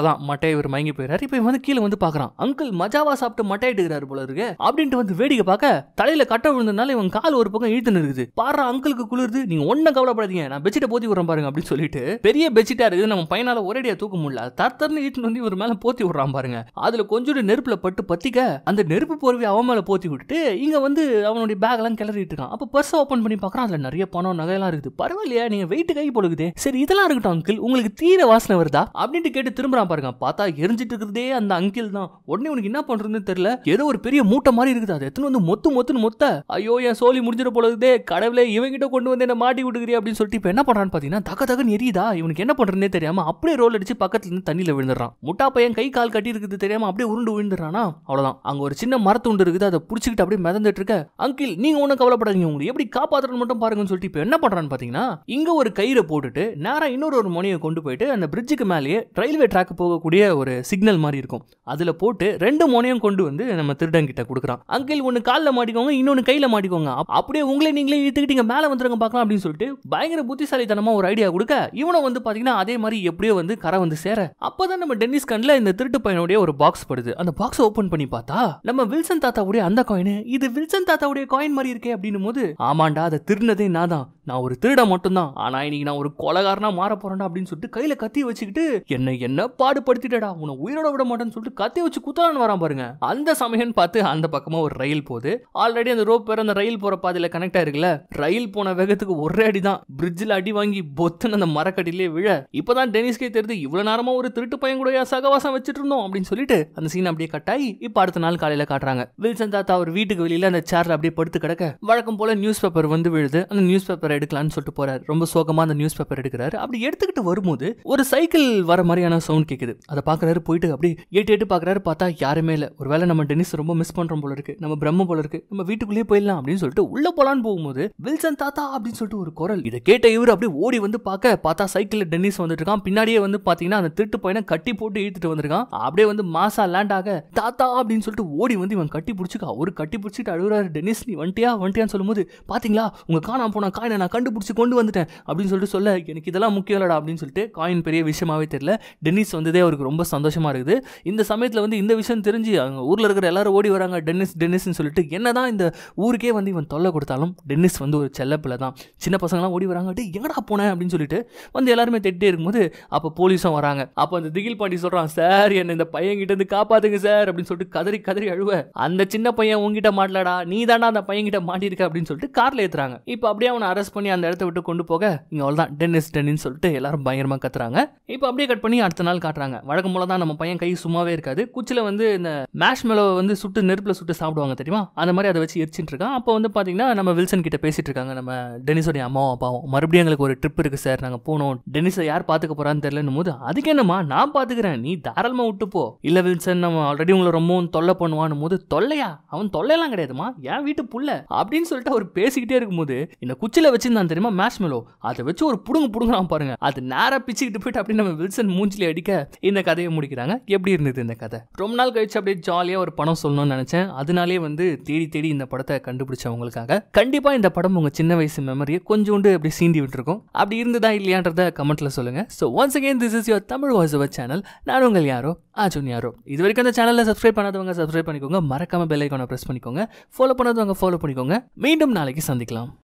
மட்டையை இவர் மயங்கி போயிறாரு இப்போ இவன் வந்து கீழே வந்து பார்க்கறான் அங்கிள் மஜாவா சாப்பிட்டு மட்டையிட்டு இருக்கிறாரு போல இருக்கு அப்படின்ட்டு வந்து வேடிக்கை பார்க்க தலையில கட்ட விழுந்ததுனால இவன் கால் ஒரு பக்கம் இழுத்துன்னு இருக்குது பாரு அங்கிளுக்கு குளிருது நீங்க ஒன்னும் கவலைப்படாதீங்க நான் பெட்ஷீட்டை போத்தி விடுறேன் பாருங்க அப்படின்னு சொல்லிட்டு பெரிய பெட்ஷீட்டா இருக்குது நம்ம பையனால ஒரேடியா தூக்க முடியல தர்த்தர்னு இழுத்துட்டு வந்து இவர் மேல போத்தி விடுறான் பாருங்க அதுல கொஞ்சோண்டு நெருப்புல பட்டு பத்திக்க அந்த நெருப்பு போர்வை அவன் மேல போத்தி விட்டுட்டு இங்க வந்து அவனுடைய பேக் எல்லாம் கிளறிட்டு இருக்கான் அப்ப பர்ஸ் ஓபன் பண்ணி பார்க்கறான் அதுல நிறைய பணம் நகையெல்லாம் இருக்குது பரவாயில்லையா நீங்க வெயிட் கை போடுக்குதே சரி இதெல்லாம் இருக்கட்டும் அங்கிள் உங்களுக்கு தீர வாசனை வருதா அப்படின்ட்டு கேட்டு திரும்புறான் பாருங்க பார்த்தா எரிஞ்சிட்டு இருக்கிறதே அந்த அங்கிள் தான் உடனே உனக்கு என்ன பண்றதுன்னு தெரியல ஏதோ ஒரு பெரிய மூட்டை மாதிரி இருக்குது அது எத்தனை வந்து மொத்து மொத்துன்னு மொத்த ஐயோ என் சோலி முடிஞ்சிட போல இருக்குதே கடவுளே இவங்கிட்ட கொண்டு வந்து என்ன மாட்டி விட்டுக்கிறீ அப்படின்னு சொல்லிட்டு இப்போ என்ன பண்றான்னு பாத்தீங்கன்னா தக்க தகன்னு எரியுதா இவனுக்கு என்ன பண்றதுனே தெரியாம அப்படியே ரோல் அடிச்சு பக்கத்துல இருந்து தண்ணியில விழுந்துடுறான் முட்டா பையன் கை கால் கட்டி இருக்குது தெரியாம அப்படியே உருண்டு விழுந்துடுறானா அவ்வளவுதான் அங்க ஒரு சின்ன மரத்துண்டு இருக்குது அதை புடிச்சிக்கிட்டு அப்படியே மிதந்துட்டு இருக்க அங்கிள் நீங்க ஒன்றும் கவலைப்படாதீங்க உங்களுக்கு எப்படி காப்பாத்துறன்னு மட்டும் பாருங்கன்னு சொல்லிட்டு இப்போ என்ன பண்றான்னு பாத்தீங்கன்னா இங்க ஒரு கயிறை போட்டுட்டு நேரா இன்னொரு ஒரு முனையை கொண்டு போயிட்டு அந்த பிரிட்ஜுக்கு மேலேயே ரயில்வே ட்ராக் போகக்கூடிய ஒரு சிக்னல் மாதிரி இருக்கும் அதுல போட்டு ரெண்டு முனையும் கொண்டு வந்து நம்ம திருடன் கிட்ட கொடுக்குறான் அங்கிள் ஒன்னு கால்ல மாட்டிக்கோங்க இன்னொன்னு கையில மாட்டிக்கோங்க அப்- அப்படியே உங்களே நீங்களே இழுத்துக்கிட்டு இங்க மேல வந்துருங்க பார்க்கலாம் அப்படின்னு சொல்லிட்டு பயங்கர புத்திசாலித்தனமா ஒரு ஐடியா கொடுக்க இவனும் வந்து பாத்தீங்கன்னா அதே மாதிரி எப்படியோ வந்து கரை வந்து சேர அப்பதான் நம்ம டென்னிஸ் கண்ல இந்த திருட்டு பையனுடைய ஒரு பாக்ஸ் படுது அந்த பாக்ஸ் ஓபன் பண்ணி பார்த்தா நம்ம வில்சன் தாத்தாவுடைய அந்த காயின் இது வில்சன் தாத்தாவுடைய காயின் மாதிரி இருக்கே அப்படின்னும் போது ஆமாண்டா அதை திருடினதே நான் தான் நான் ஒரு திருட மட்டும்தான் ஆனா இன்னைக்கு நான் ஒரு கொலகாரனா மாற போறேன்டா அப்படின்னு சொல்லிட்டு கையில கத்தி வச்சுக்கிட்டு என்ன என்ன பாடுபடுத்திட்டடா உன்னை உயிரோட விட மாட்டேன்னு சொல்லிட்டு கத்தி வச்சு குத்தலான்னு வரான் பாருங்க அந்த சமயம் பார்த்து அந்த பக்கமா ஒரு ரயில் போகுது ஆல்ரெடி அந்த ரோப் வேற அந்த ரயில் போற பாதையில கனெக்ட் ஆயிருக்குல்ல ரயில் போன வேகத்துக்கு ஒரே அடி தான் பிரிட்ஜில் அடி வாங்கி பொத்துன்னு அந்த மரக்கடியிலே விழ இப்பதான் டெனிஸ்கே தெரியுது இவ்வளவு நேரமா ஒரு திருட்டு பையன் கூட ஏன் சகவாசம் வச்சுட்டு இருந்தோம் அப்படின்னு சொல்லிட்டு அந்த சீன் அப்படியே கட்டாயி இப்ப அடுத்த நாள் காலையில காட்டுறாங்க வில்சன் தாத்தா அவர் வீட்டுக்கு வெளியில அந்த சேர்ல அப்படியே படுத்து கிடக்க வழக்கம் போல நியூஸ் பேப்பர் வந்து விழுது அந்த நியூஸ் பேப்பர் எடுக்கலாம்னு சொல்லிட்டு போறாரு ரொம்ப சோகமா அந்த நியூஸ் பேப்பர் எடுக்கிறாரு அப்படி எடுத்துக்கிட்டு வரும்போது ஒரு சைக்கிள் வர மாதிரியான சவுண்ட் கேக்குது அதை பாக்குறாரு போயிட்டு அப்படியே எட்டு எட்டு பாக்குறாரு பார்த்தா யாருமே இல்ல ஒருவேளை நம்ம டென்னிஸ் ரொம்ப மிஸ் பண்றோம் போல இருக்கு நம்ம பிரம்ம போல இருக்கு நம்ம வீட்டுக்குள்ளேயே போயிடலாம் அப்படின்னு சொல்லிட்டு உள்ள போலான்னு போகும்போது வில்சன் தாத்தா அப்படின்னு சொல்லிட்டு ஒரு குரல் இதை கேட்ட இவர் அப்படியே ஓடி வந்து பார்க்க பார்த்தா சைக்கிள்ல டென்னிஸ் வந்துட்டு இருக்கான் பின்னாடியே வந்து பாத்தீங்கன்னா அந்த திருட்டு பையனை கட்டி போட்டு இழுத்துட்டு வந்திருக்கான் அப்படியே வந்து மாசா லேண்ட் ஆக தாத்தா அப்படின்னு சொல்லிட்டு ஓடி வந்து இவன் கட்டி பிடிச்சிக்க அவரு கட்டி பிடிச்சிட்டு அழுகுறாரு டென்னிஸ் நீ வந்துட்டியா வந்துட்டியான்னு சொல்லும்போது பாத்தீங்களா உங்க காணாம போன காயினை நான் கண்டுபிடிச்சு கொண்டு வந்துட்டேன் அப்படின்னு சொல்லிட்டு சொல்ல எனக்கு இதெல்லாம் முக்கியம் இல்லடா அப்படின்னு சொல்லிட்டு காயின் பெரிய விஷயமாவே தெரியல டென்னிஸ் வந்ததே அவருக்கு ரொம்ப சந்தோஷமா இருக்குது இந்த சமயத்துல வந்து இந்த விஷயம் தெரிஞ்சு அவங்க ஊர்ல இருக்கிற எல்லாரும் ஓடி வராங்க டென்னிஸ் டென்னிஸ்னு சொல்லிட்டு என்னதான் இந்த ஊருக்கே வந்து இவன் தொல்லை கொடுத்தாலும் டென்னிஸ் வந்து ஒரு செல்ல பிள்ளை தான் சின்ன பசங்களாம் ஓடி வராங்க டேய் எங்கடா போனேன் அப்படின்னு சொல்லிட்டு வந்து எல்லாருமே திட்டே இருக்கும்போது அப்போ போலீஸும் வராங்க அப்போ அந்த திகில் பாண்டி சொல்றான் சார் என்ன இந்த பையன் கிட்ட இருந்து காப்பாத்துங்க சார் அப்படின்னு சொல்லிட்டு கதறி கதறி அழுவ அந்த சின்ன பையன் உங்ககிட்ட மாட்டலடா நீ தாண்டா அந்த பையன் கிட்ட மாட்டிருக்க அப்படின்னு சொல்லிட்டு கார்ல ஏத்துறாங்க இப்போ அப்படியே அவனை அரெஸ்ட் பண்ணி அந்த இடத்த விட்டு கொண்டு போக இங்க அவ்வளவுதான் டென்னிஸ் டென்னிஸ் சொல்லிட்டு எல்லாரும் பயங்கரமா கத்துறாங்க இப்போ அப்படியே கட் பண்ணி அடுத்த நாள் காட்டுறாங்க வழக்கம் போல தான் நம்ம பையன் கை சும்மாவே இருக்காது குச்சில வந்து இந்த மேஷ் மேலோ வந்து சுட்டு நெருப்புல சுட்டு சாப்பிடுவாங்க தெரியுமா அந்த மாதிரி அதை வச்சு எரிச்சிட்டு இருக்கான் அப்போ வந்து பாத்தீங்கன்னா நம்ம வில்சன் கிட்ட பேசிட்டு இருக்காங்க நம்ம டெனிஸோடைய அம்மாவும் அப்பாவும் மறுபடியும் எங்களுக்கு ஒரு ட்ரிப் இருக்கு சார் நாங்க போனோம் டெனிஸை யார் பாத்துக்க போறான்னு தெரியலன்னு போது அதுக்கு என்னம்மா நான் பாத்துக்கிறேன் நீ தாராளமா விட்டு போ இல்ல வில்சன் நம்ம ஆல்ரெடி உங்களை ரொம்பவும் தொல்லை பண்ணுவான்னு போது தொல்லையா அவன் தொல்லையெல்லாம் கிடையாதுமா என் வீட்டு புள்ள அப்படின்னு சொல்லிட்டு அவர் பேசிக்கிட்டே இருக்கும்போது இந்த குச்சில வச்சிருந்தான் தெரியுமா மேஷ் மெலோ அதை வச்சு ஒரு புடுங்க புடுங்குறான் பாருங்க அது நேரா பிச்சுக்கிட்டு போயிட்டு அப்படியே நம்ம வில்சன் மூஞ்சில அடிக்க இந்த கதையை முடிக்கிறாங்க எப்படி இருந்தது இந்த கதை ரொம்ப நாள் கழிச்சு அப்படியே ஜாலியா ஒரு படம் சொல்லணும்னு நினைச்சேன் அதனாலே வந்து தேடி தேடி இந்த படத்தை கண்டுபிடிச்சவங்களுக்காக கண்டிப்பா இந்த படம் உங்க சின்ன வயசு மெமரியை கொஞ்சோண்டு அப்படி சீண்டி விட்டுருக்கும் அப்படி இருந்ததா இல்லையான்றத கமெண்ட்ல சொல்லுங்க so once again this is your Tamil voiceover channel நான் உங்கள் யாரோ ஆஜுன் யாரோ இது வரைக்கும் அந்த சேனலில் சப்ஸ்கிரைப் பண்ணாதவங்க சப்ஸ்கிரைப் பண்ணிக்கோங்க மறக்காம பெல் ஐக்கானை ப்ரெஸ் பண்ணிக்கோங்க ஃபாலோ பண்ணாதவங்க ஃபாலோ பண்ணிக்கோங்க மீண்டும் நாளைக்கு சந்திக்கலாம்